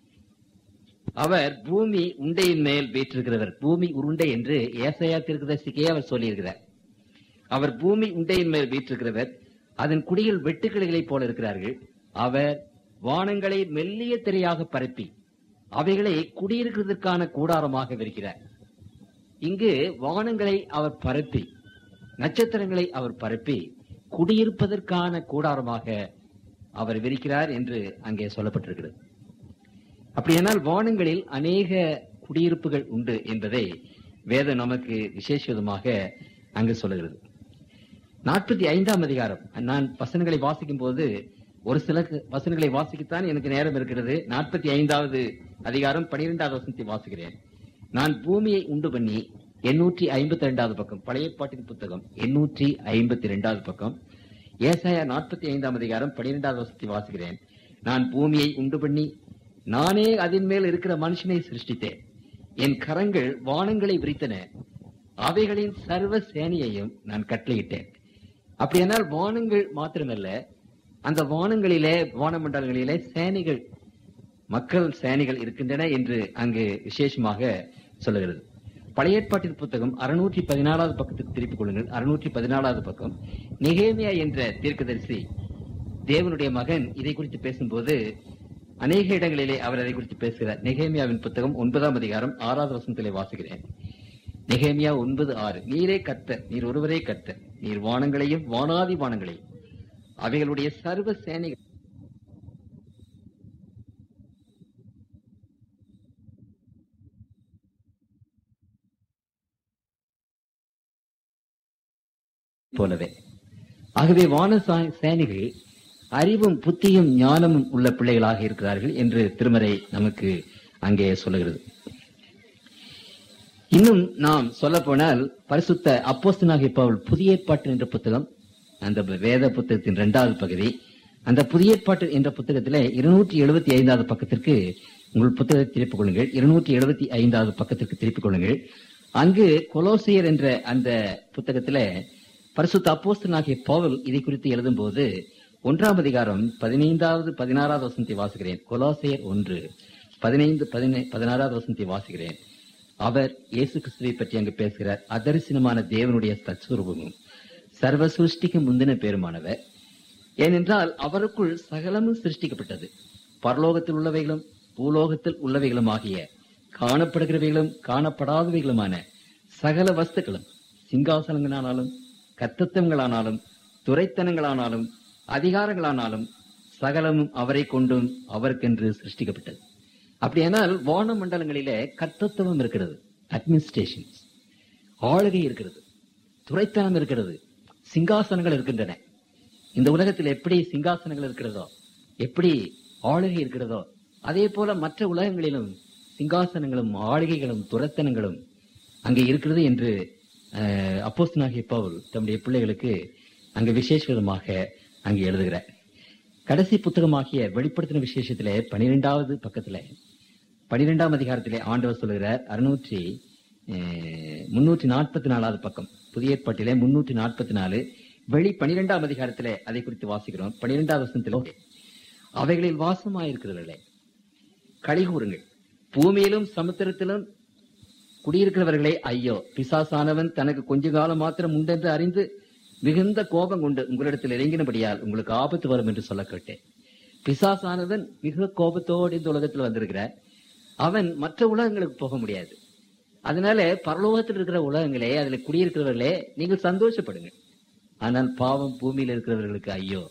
அவர் பூமி உண்டையின் மேல் வீற்றிருக்கிறவர் பூமி உருண்டை என்று ஏசாயா தீர்க்கதரிசிக்கே அவர் சொல்லியிருக்கிறார் அவர் பூமி உண்டையின் மேல் வீற்றிருக்கிறவர் அதன் குடியில் வெட்டுக்கிளைகளைப் போல இருக்கிறார்கள் அவர் வானங்களை மெல்லிய திரையாக பரப்பி அவைகளை குடியிருக்கிறதற்கான கூடாரமாக விரிக்கிறார் இங்கு வானங்களை அவர் பரப்பி நட்சத்திரங்களை அவர் பரப்பி குடியிருப்பதற்கான கூடாரமாக அவர் விரிக்கிறார் என்று அங்கே சொல்லப்பட்டிருக்கிறது அப்படியானால் வானங்களில் அநேக குடியிருப்புகள் உண்டு என்பதை வேதம் நமக்கு விசேஷ விதமாக அங்கு சொல்லுகிறது நாற்பத்தி ஐந்தாம் அதிகாரம் நான் வசனங்களை வாசிக்கும் போது ஒரு சில வசனங்களை வாசிக்கத்தான் எனக்கு நேரம் இருக்கிறது நாற்பத்தி ஐந்தாவது அதிகாரம் பனிரெண்டாவது வசனத்தை வாசிக்கிறேன் நான் பூமியை உண்டு பண்ணி எண்ணூற்றி ஐம்பத்தி ரெண்டாவது பக்கம் பழைய பாட்டின் புத்தகம் எண்ணூற்றி ஐம்பத்தி ரெண்டாவது பக்கம் ஏசாயா நாற்பத்தி ஐந்தாம் அதிகாரம் பனிரெண்டாவது வசனத்தை வாசிக்கிறேன் நான் பூமியை உண்டு பண்ணி நானே அதன் மேல் இருக்கிற மனுஷனை சிருஷ்டித்தேன் என் கரங்கள் வானங்களை விரித்தன அவைகளின் சர்வ சேனையையும் நான் கட்டளையிட்டேன் அப்படியானால் வானங்கள் மாத்திரமல்ல அந்த வானங்களிலே வானமண்டலங்களிலே சேனைகள் மக்கள் சேனைகள் இருக்கின்றன என்று அங்கு விசேஷமாக சொல்லுகிறது பழைய ஏற்பாட்டின் புத்தகம் அறுநூற்றி பதினாலாவது பக்கத்துக்கு திருப்பிக் கொள்ளுங்கள் அறுநூற்றி பதினாலாவது பக்கம் நிகேமியா என்ற தீர்க்கதரிசி தேவனுடைய மகன் இதை குறித்து பேசும்போது அநேக இடங்களிலே அவர் அதை குறித்து பேசுகிறார் நெகேமியாவின் புத்தகம் ஒன்பதாம் அதிகாரம் ஆறாவது வசனத்திலே வாசிக்கிறேன் நெகேமியா ஒன்பது ஆறு நீரே கர்த்தர் நீர் ஒருவரே கர்த்தர் நீர் வானங்களையும் வானாதி வானங்களையும் அவைகளுடைய சர்வ சேனைகள் போலவே ஆகவே வான சா- சேனைகள் அறிவும் புத்தியும் ஞானமும் உள்ள பிள்ளைகளாக இருக்கிறார்கள் என்று திருமறை நமக்கு அங்கே சொல்லுகிறது இன்னும் நாம் சொல்ல போனால் பரிசுத்த அப்போஸ்தனாகிய பவுல் புதிய ஏற்பாட்டு என்ற புத்தகம் அந்த வேத புத்தகத்தின் இரண்டாவது பகுதி அந்த புதிய ஏற்பாட்டு என்ற புத்தகத்திலே இருநூற்றி எழுபத்தி ஐந்தாவது பக்கத்திற்கு உங்கள் புத்தகத்தை திருப்பிக் கொள்ளுங்கள் இருநூற்றி எழுபத்தி ஐந்தாவது பக்கத்திற்கு திருப்பிக் கொள்ளுங்கள் அங்கு கொலோசியர் என்ற அந்த புத்தகத்திலே பரிசுத்த அப்போஸ்தலனாகிய பவுல் இதை குறித்து எழுதும்போது ஒன்றாம் அதிகாரம் பதினைந்தாவது பதினாறாவது வசனத்தை வாசிக்கிறேன் கொலோசியர் ஒன்று பதினைந்து பதினை பதினாறாவது வசனத்தை வாசிக்கிறேன் அவர் இயேசு கிறிஸ்துவை பற்றி அங்கு பேசுகிறார் அதரிசனமான தேவனுடைய தற்சுரூபமும் சர்வ சிருஷ்டிக்கு முந்தின பேருமானவர் ஏனென்றால் அவருக்குள் சகலமும் சிருஷ்டிக்கப்பட்டது பரலோகத்தில் உள்ளவைகளும் பூலோகத்தில் உள்ளவைகளும் ஆகிய காணப்படுகிறவைகளும் காணப்படாதவைகளுமான சகல வஸ்துக்களும் சிங்காசனங்களானாலும் கத்தத்துவங்களானாலும் துரைத்தனங்களானாலும் அதிகாரங்களானாலும் சகலமும் அவரை கொண்டும் அவருக்கென்று சிருஷ்டிக்கப்பட்டது அப்படியானால் வான மண்டலங்களிலே கர்த்தத்துவம் இருக்கிறது அட்மினிஸ்ட்ரேஷன் ஆளுகை இருக்கிறது துரைத்தனம் இருக்கிறது சிங்காசனங்கள் இருக்கின்றன இந்த உலகத்தில் எப்படி சிங்காசனங்கள் இருக்கிறதோ எப்படி ஆளுகை இருக்கிறதோ அதே போல மற்ற உலகங்களிலும் சிங்காசனங்களும் ஆளுகைகளும் துரத்தனங்களும் அங்கே இருக்கிறது என்று அப்போஸ்தனாகிய பவுல் தம்முடைய பிள்ளைகளுக்கு அங்கு விசேஷ விதமாக அங்கே எழுதுகிறார் கடைசி புத்தகமாகிய வெளிப்படுத்தின விசேஷத்திலே பனிரெண்டாவது பக்கத்துல பனிரெண்டாம் அதிகாரத்திலே ஆண்டவர் சொல்லுகிறார் அறுநூற்றி முன்னூற்றி நாற்பத்தி நாலாவது பக்கம் புதிய ஏற்பாட்டிலே முன்னூற்றி நாற்பத்தி நாலு வெளி பனிரெண்டாம் அதிகாரத்திலே அதை குறித்து வாசிக்கிறோம் பனிரெண்டாவது வசனத்திலே அவைகளில் வாசமாயிருக்கிறவர்களே களி கூறுங்கள் பூமியிலும் சமுத்திரத்திலும் குடியிருக்கிறவர்களே ஐயோ பிசாசானவன் தனக்கு கொஞ்ச காலம் மாத்திரம் உண்டென்று அறிந்து மிகுந்த கோபம் கொண்டு உங்களிடத்தில் இறங்கினபடியால் உங்களுக்கு ஆபத்து வரும் என்று சொல்ல கேட்டேன் பிசாசானவன் மிக கோபத்தோடு இந்த உலகத்தில் வந்திருக்கிறார் அவன் மற்ற உலகங்களுக்கு போக முடியாது அதனால பரலோகத்தில் இருக்கிற உலகங்களே அதுல குடியிருக்கிறவர்களே நீங்கள் சந்தோஷப்படுங்க ஆனால் பாவம் பூமியில் இருக்கிறவர்களுக்கு ஐயோ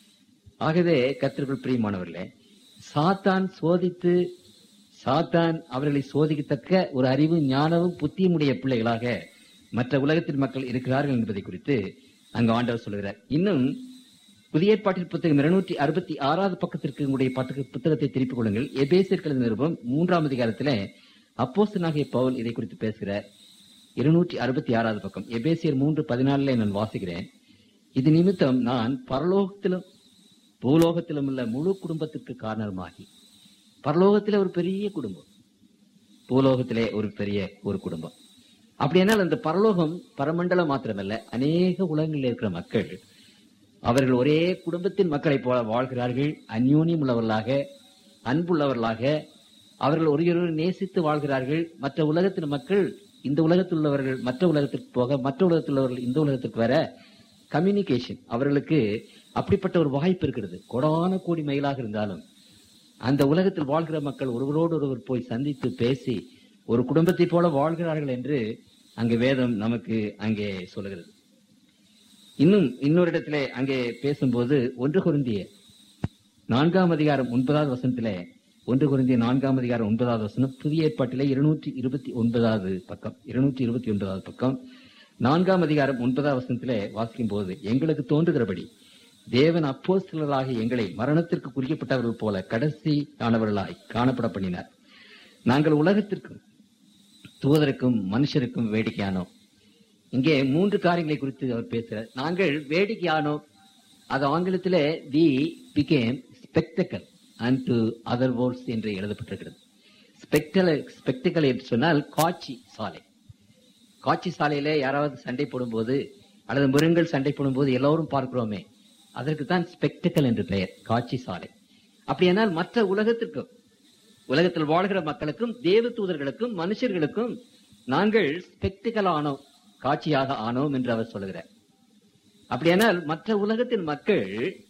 ஆகவே கத்திற்குள் பிரியமானவர்களே சாத்தான் சோதித்து சாத்தான் அவர்களை சோதிக்கத்தக்க ஒரு அறிவு ஞானமும் புத்தியும் உடைய பிள்ளைகளாக மற்ற உலகத்தின் மக்கள் இருக்கிறார்கள் என்பதை குறித்து அங்கு ஆண்டவர் சொல்கிறார் இன்னும் புதிய ஏற்பாட்டின் புத்தகம் இருநூற்றி அறுபத்தி ஆறாவது பக்கத்திற்கு உங்களுடைய பத்தக- புத்தகத்தை திருப்பிக் கொள்ளுங்கள் எபேசியர் கழுத நிருபம் மூன்றாம் அதிகாரத்திலே அப்போஸ்தலனாகிய பவுல் இதை குறித்து பேசுகிறார் இருநூற்றி அறுபத்தி ஆறாவது பக்கம் எபேசியர் மூன்று பதினாலுல நான் வாசிக்கிறேன் இது நிமித்தம் நான் பரலோகத்திலும் பூலோகத்திலும் உள்ள முழு குடும்பத்திற்கு காரணமாகி பரலோகத்திலே ஒரு பெரிய குடும்பம் பூலோகத்திலே ஒரு பெரிய ஒரு குடும்பம் அப்படியானால் அந்த பரலோகம் பரமண்டலம் மாத்திரமல்ல அநேக உலகங்களில் இருக்கிற மக்கள் அவர்கள் ஒரே குடும்பத்தின் மக்களைப் போல வாழ்கிறார்கள் அந்யோன்யம் உள்ளவர்களாக அன்புள்ளவர்களாக அவர்கள் ஒருவரை நேசித்து வாழ்கிறார்கள் மற்ற உலகத்தின் மக்கள் இந்த உலகத்தில் உள்ளவர்கள் மற்ற உலகத்திற்கு போக மற்ற உலகத்தில் உள்ளவர்கள் இந்த உலகத்திற்கு வர கம்யூனிகேஷன் அவர்களுக்கு அப்படிப்பட்ட ஒரு வாய்ப்பு இருக்கிறது கொடான கோடி மைலாக இருந்தாலும் அந்த உலகத்தில் வாழ்கிற மக்கள் ஒருவரோடு ஒருவர் போய் சந்தித்து பேசி ஒரு குடும்பத்தைப் போல வாழ்கிறார்கள் என்று அங்கே வேதம் நமக்கு அங்கே சொல்லுகிறது இன்னும் இன்னொரு இடத்திலே அங்கே பேசும்போது ஒன்று குருந்திய நான்காம் அதிகாரம் ஒன்பதாவது வசனத்திலே ஒன்று குருந்திய நான்காம் அதிகாரம் ஒன்பதாவது வசனம் புதிய ஏற்பாட்டிலே இருநூற்றி இருபத்தி ஒன்பதாவது பக்கம் இருநூற்றி இருபத்தி ஒன்பதாவது பக்கம் நான்காம் அதிகாரம் ஒன்பதாவது வசனத்திலே வாசிக்கும் போது எங்களுக்கு தோன்றுகிறபடி தேவன் அப்போஸ்தலராக எங்களை மரணத்திற்கு குறிக்கப்பட்டவர்கள் போல கடைசி ஆனவர்களாய் காணப்பட பண்ணினார் நாங்கள் உலகத்திற்கும் தூதருக்கும் மனுஷருக்கும் வேடிக்கையானோம் இங்கே மூன்று காரியங்களை குறித்து அவர் பேசுறார் நாங்கள் வேடிக்கையானோம் அது ஆங்கிலத்திலே the became spectacle and to other worlds என்று எழுதப்பட்டிருக்கிறது ஸ்பெக்டல் ஸ்பெக்டிக்கல் என்று சொன்னால் காட்சி சாலை காட்சி சாலையில யாராவது சண்டை போடும்போது அல்லது மிருகங்கள் சண்டை போடும்போது எல்லோரும் பார்க்கிறோமே அதற்கு தான் ஸ்பெக்டிக்கல் என்று பெயர் காட்சி சாலை அப்படியானால் மற்ற உலகத்திற்கும் உலகத்தில் வாழ்கிற மக்களுக்கும் தேவ தூதர்களுக்கும் மனுஷர்களுக்கும் நாங்கள் ஸ்பெக்டிக்கல் ஆனோம் காட்சியாக ஆனோம் என்று அவர் சொல்லுகிறார் அப்படியானால் மற்ற உலகத்தின் மக்கள்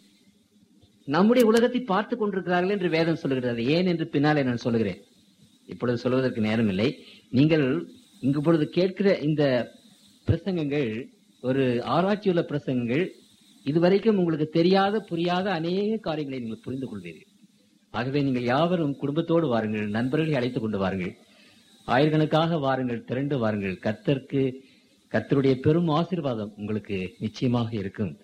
நம்முடைய உலகத்தை பார்த்து கொண்டிருக்கிறார்கள் என்று வேதம் சொல்லுகிறது ஏன் என்று பின்னாலே நான் சொல்லுகிறேன் இப்பொழுது சொல்வதற்கு நேரம் இல்லை நீங்கள் இங்கு பொழுது கேட்கிற இந்த பிரசங்கங்கள் ஒரு ஆராய்ச்சியுள்ள பிரசங்கங்கள் இதுவரைக்கும் உங்களுக்கு தெரியாத புரியாத அநேக காரியங்களை நீங்கள் புரிந்து கொள்வீர்கள் ஆகவே நீங்கள் யாவரும் குடும்பத்தோடு வாருங்கள் நண்பர்களை அழைத்துக் கொண்டு வாருங்கள் ஆயிரக்கணக்காக வாருங்கள் திரண்டு வாருங்கள் கர்த்தருக்கு கர்த்தருடைய பெரும் ஆசீர்வாதம் உங்களுக்கு நிச்சயமாக இருக்கும்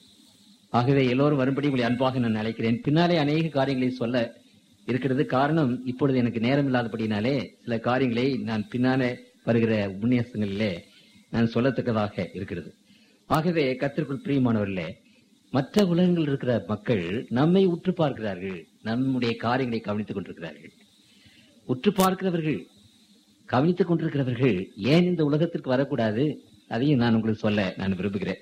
ஆகவே எல்லோரும் வரும்படி உங்களை அன்பாக நான் அழைக்கிறேன் பின்னாலே அநேக காரியங்களை சொல்ல இருக்கிறது காரணம் இப்பொழுது எனக்கு நேரம் இல்லாதபடினாலே சில காரியங்களை நான் பின்னாலே வருகிற உபன்யாசங்களிலே நான் சொல்லத்தக்கதாக இருக்கிறது ஆகவே கத்திற்குள் பிரியமானவர்களே மற்ற உலகங்களில் இருக்கிற மக்கள் நம்மை உற்று பார்க்கிறார்கள் நம்முடைய காரியங்களை கவனித்துக் கொண்டிருக்கிறார்கள் உற்று பார்க்கிறவர்கள் கவனித்துக் கொண்டிருக்கிறவர்கள் ஏன் இந்த உலகத்திற்கு வரக்கூடாது அதையும் நான் உங்களுக்கு சொல்ல நான் விரும்புகிறேன்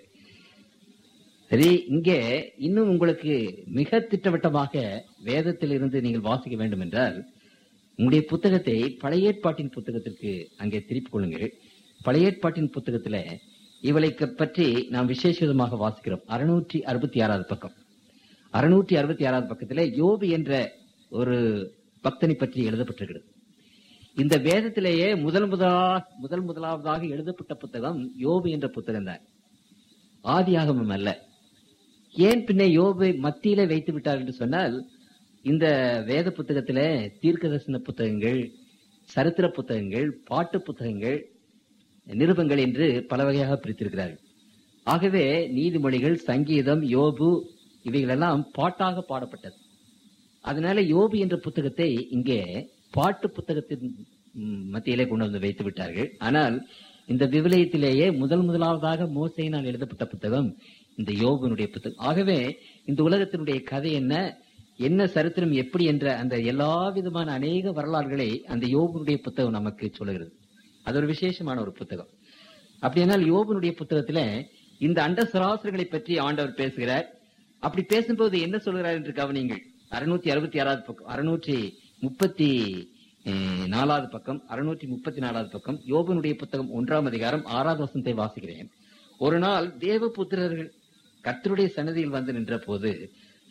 சரி இங்கே இன்னும் உங்களுக்கு மிக திட்டவட்டமாக வேதத்தில் இருந்து நீங்கள் வாசிக்க வேண்டும் என்றால் உங்களுடைய புத்தகத்தை பழைய ஏற்பாட்டின் புத்தகத்திற்கு அங்கே திருப்பிக் கொள்ளுங்கள் பழைய ஏற்பாட்டின் புத்தகத்துல இவளை பற்றி நாம் விசேஷமாக வாசிக்கிறோம் அறுநூற்றி அறுபத்தி ஆறாவது பக்கம் அறுநூற்றி அறுபத்தி ஆறாவது பக்கத்துல யோபு என்ற ஒரு பக்தனை பற்றி எழுதப்பட்டிருக்கிறது இந்த வேதத்திலேயே முதல் முதலா முதல் முதலாவதாக எழுதப்பட்ட புத்தகம் யோபு என்ற புத்தகம் தான் ஆதியாகமம் அல்ல ஏன் பின்ன யோபை மத்தியில வைத்து விட்டார் என்று சொன்னால் இந்த வேத புத்தகத்துல தீர்க்க தரிசன புத்தகங்கள் சரித்திர புத்தகங்கள் பாட்டு புத்தகங்கள் நிருபங்கள் என்று பல வகையாக பிரித்திருக்கிறார்கள் ஆகவே நீதிமொழிகள் சங்கீதம் யோபு இவைகளெல்லாம் பாட்டாக பாடப்பட்டது அதனால யோபு என்ற புத்தகத்தை இங்கே பாட்டு புத்தகத்தின் ம், மத்தியிலே கொண்டு வந்து வைத்து விட்டார்கள் ஆனால் இந்த விவிலியத்திலேயே முதல் முதலாவதாக மோசையினால் எழுதப்பட்ட புத்தகம் இந்த யோபுனுடைய புத்தகம் ஆகவே இந்த உலகத்தினுடைய கதை என்ன என்ன சரித்திரம் எப்படி என்ற அந்த எல்லா விதமான அநேக வரலாறுகளை அந்த யோபுனுடைய புத்தகம் நமக்கு சொல்லுகிறது அது ஒரு விசேஷமான ஒரு புத்தகம் அப்படியானால் யோபனுடைய புத்தகத்துல இந்த அண்ட சராசரிகளை பற்றி ஆண்டவர் பேசுகிறார் அப்படி பேசும்போது என்ன சொல்கிறார் என்று கவனியுங்கள் அறுநூத்தி அறுபத்தி ஆறாவது பக்கம் அறுநூற்றி முப்பத்தி அஹ், நாலாவது பக்கம் அறுநூற்றி முப்பத்தி நாலாவது பக்கம் யோபனுடைய புத்தகம் ஒன்றாம் அதிகாரம் ஆறாவது வசனத்தை வாசிக்கிறேன் ஒரு நாள் தேவ புத்திரர்கள் கர்த்தருடைய சன்னதியில் வந்து நின்ற போது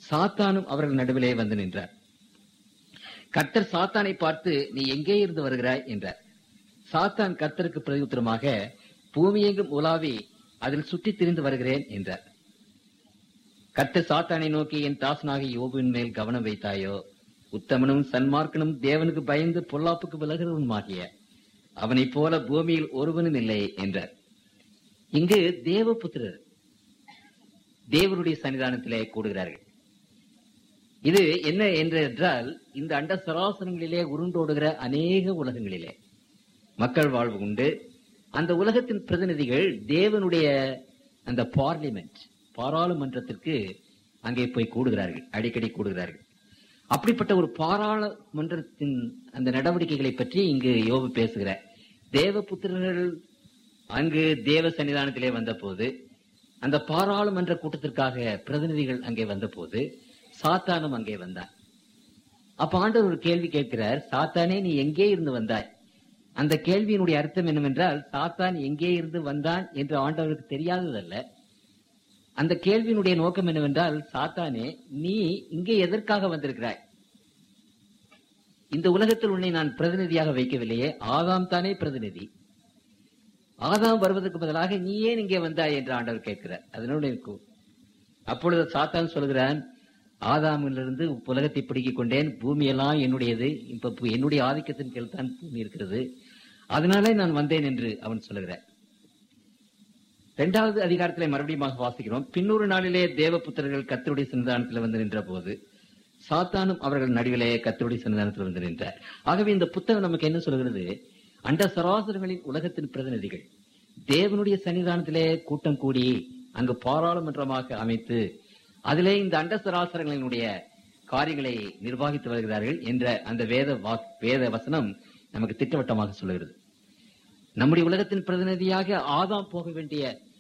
சாத்தானும் அவர்கள் நடுவிலே வந்து நின்றார் கர்த்தர் சாத்தானை பார்த்து நீ எங்கே இருந்து வருகிறாய் என்றார் சாத்தான் கர்த்தருக்கு பிரதியுத்தரமாக பூமியெங்கும் உலாவி அதில் சுற்றித் திரிந்து வருகிறேன் என்றார் கர்த்தர் சாத்தானை நோக்கி என் தாசனாக யோபுவின் மேல் கவனம் வைத்தாயோ உத்தமனும் சன்மார்க்கனும் தேவனுக்கு பயந்து பொல்லாப்புக்கு விலகிறவனுமாகிய அவனைப் போல பூமியில் ஒருவனும் இல்லை என்றார் இங்கு தேவபுத்திரர் தேவனுடைய சன்னிதானத்திலே கூடுகிறார்கள் இது என்ன என்று என்றால் இந்த அண்ட சராசரங்களிலே உருண்டோடுகிற அநேக உலகங்களிலே மக்கள் வாழ்வு உண்டு அந்த உலகத்தின் பிரதிநிதிகள் தேவனுடைய அந்த பார்லிமெண்ட் பாராளுமன்றத்திற்கு அங்கே போய் கூடுகிறார்கள் அடிக்கடி கூடுகிறார்கள் அப்படிப்பட்ட ஒரு பாராளுமன்றத்தின் அந்த நடவடிக்கைகளை பற்றி இங்கு யோபு பேசுகிறார் தேவபுத்திரர்கள் அங்கு தேவ சன்னிதானத்திலே வந்தபோது அந்த பாராளுமன்ற கூட்டத்திற்காக பிரதிநிதிகள் அங்கே வந்தபோது சாத்தானும் அங்கே வந்தான் அப்ப ஆண்டவர் ஒரு கேள்வி கேட்கிறார் சாத்தானே நீ எங்கே இருந்து வந்தாய் அந்த கேள்வியினுடைய அர்த்தம் என்னவென்றால் சாத்தான் எங்கே இருந்து வந்தான் என்று ஆண்டவருக்கு தெரியாததல்ல அந்த கேள்வியினுடைய நோக்கம் என்னவென்றால் சாத்தானே நீ இங்கே எதற்காக வந்திருக்கிறாய் இந்த உலகத்தில் உன்னை நான் பிரதிநிதியாக வைக்கவில்லையே ஆதாம் தானே பிரதிநிதி ஆதாம் வருவதற்கு பதிலாக நீ ஏன் இங்கே வந்தாய் என்று ஆண்டவர் கேட்கிறார் அதனோடு இருக்கும் அப்பொழுது சாத்தான் சொல்கிறான் ஆதாமிலிருந்து உலகத்தை பிடுங்கிக் கொண்டேன் பூமியெல்லாம் என்னுடையது இப்ப பு- என்னுடைய ஆதிக்கத்தின் கீழ் தான் பூமி இருக்கிறது அதனாலே நான் வந்தேன் என்று அவன் சொல்லுகிறார் இரண்டாவது அதிகாரத்திலே மறுபடியும் வாசிக்கிறோம் பின்னொரு நாளிலே தேவபுத்திரர்கள் கத்தருடைய சன்னிதானத்தில் வந்து நின்ற போது சாத்தானும் அவர்கள் நடுவிலே கத்தருடைய சன்னிதானத்தில் வந்து நின்றார் ஆகவே இந்த புத்தகம் நமக்கு என்ன சொல்கிறது அண்ட சராசரங்களின் உலகத்தின் பிரதிநிதிகள் தேவனுடைய சன்னிதானத்திலே கூட்டம் கூடி அங்கு பாராளுமன்றமாக அமைத்து அதிலே இந்த அண்ட சராசரங்களினுடைய காரியங்களை நிர்வகித்து வருகிறார்கள் என்ற அந்த வேத வாக் வேத வசனம் நமக்கு திட்டவட்டமாக சொல்லுகிறது நம்முடைய உலகத்தின் பிரதிநிதியாக ஆதாம் போக வேண்டிய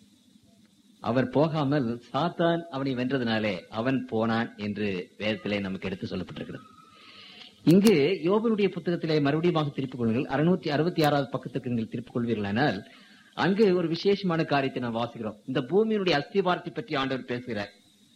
அவர் போகாமல் சாத்தான் அவனை வென்றதினாலே அவன் போனான் என்று வேதத்திலே நமக்கு எடுத்து சொல்லப்பட்டிருக்கிறது இங்கு யோபனுடைய புத்தகத்திலே மறுபடியும் திருப்பிக் கொள்ளுங்கள் அறுநூத்தி அறுபத்தி ஆறாவது பக்கத்துக்கு நீங்கள் திருப்பிக் கொள்வீர்களானால் அங்கு ஒரு விசேஷமான காரியத்தை நாம் வாசிக்கிறோம் இந்த பூமியினுடைய அஸ்திவாரத்தை பற்றி ஆண்டவர் பேசுகிறார்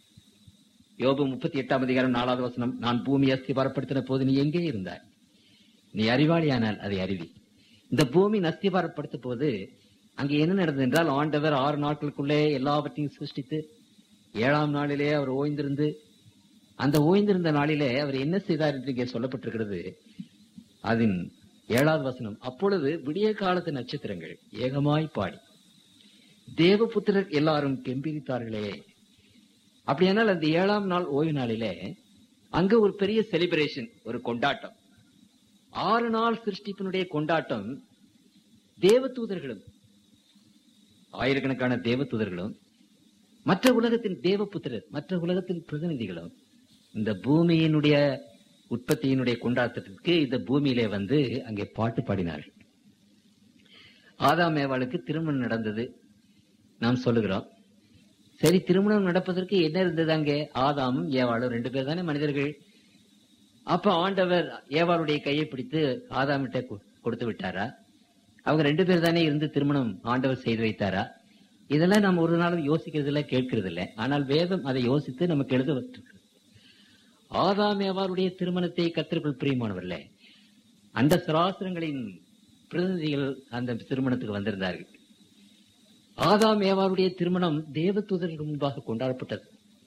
யோபு முப்பத்தி எட்டாம் அதிகாரம் நாலாவது வசனம் நான் பூமியை அஸ்திவாரப்படுத்தின போது நீ எங்கே இருந்தாய் நீ அறிவாளியானால் அதை அறிவி இந்த பூமி அஸ்திவாரப்படுத்த போது அங்கே என்ன நடந்தது என்றால் ஆண்டவர் ஆறு நாட்களுக்குள்ளே எல்லாவற்றையும் சிருஷ்டித்து ஏழாம் நாளிலே அவர் ஓய்ந்திருந்து அந்த ஓய்ந்திருந்த நாளிலே அவர் என்ன செய்தார் என்று இங்கே சொல்லப்பட்டிருக்கிறது அதன் ஏழாவது வசனம் அப்பொழுது விடிய காலத்து நட்சத்திரங்கள் ஏகமாய் பாடி தேவபுத்திரர் எல்லாரும் கெம்பீரித்தார்களே அப்படியானால் அந்த ஏழாம் நாள் ஓய்வு நாளிலே அங்க ஒரு பெரிய செலிப்ரேஷன் ஒரு கொண்டாட்டம் ஆறு நாள் சிருஷ்டிப்பினுடைய கொண்டாட்டம் தேவதூதர்களும் ஆயிரக்கணக்கான தேவதூதர்களும் மற்ற உலகத்தின் தேவபுத்திரர் மற்ற உலகத்தின் பிரதிநிதிகளும் இந்த பூமியினுடைய உற்பத்தியினுடைய கொண்டாட்டத்திற்கு இந்த பூமியிலே வந்து அங்கே பாட்டு பாடினார்கள் ஆதாம் ஏவாளுக்கு திருமணம் நடந்தது நாம் சொல்லுகிறோம் சரி திருமணம் நடப்பதற்கு என்ன இருந்தது அங்கே ஆதாமும் ஏவாளும் ரெண்டு பேர் தானே மனிதர்கள் அப்ப ஆண்டவர் ஏவாளுடைய கையை பிடித்து ஆதாமிட்ட கு- கொடுத்து விட்டாரா அவங்க ரெண்டு பேர் தானே இருந்து திருமணம் ஆண்டவர் செய்து வைத்தாரா இதெல்லாம் நம்ம ஒரு நாளும் யோசிக்கிறது இல்ல கேட்கறது இல்ல ஆனால் வேதம் அதை யோசித்து நமக்கு எழுத வச்சிருக்கு ஆதாம் ஏவாளுடைய திருமணத்தை கத்திற்குள் பிரியமானவர்களே அந்த சராசரங்களின் பிரதிநிதிகள் அந்த திருமணத்துக்கு வந்திருந்தார்கள் ஆதாம் ஏவாளுடைய திருமணம் தேவதூதர்களுக்கு முன்பாக கொண்டாடப்பட்டது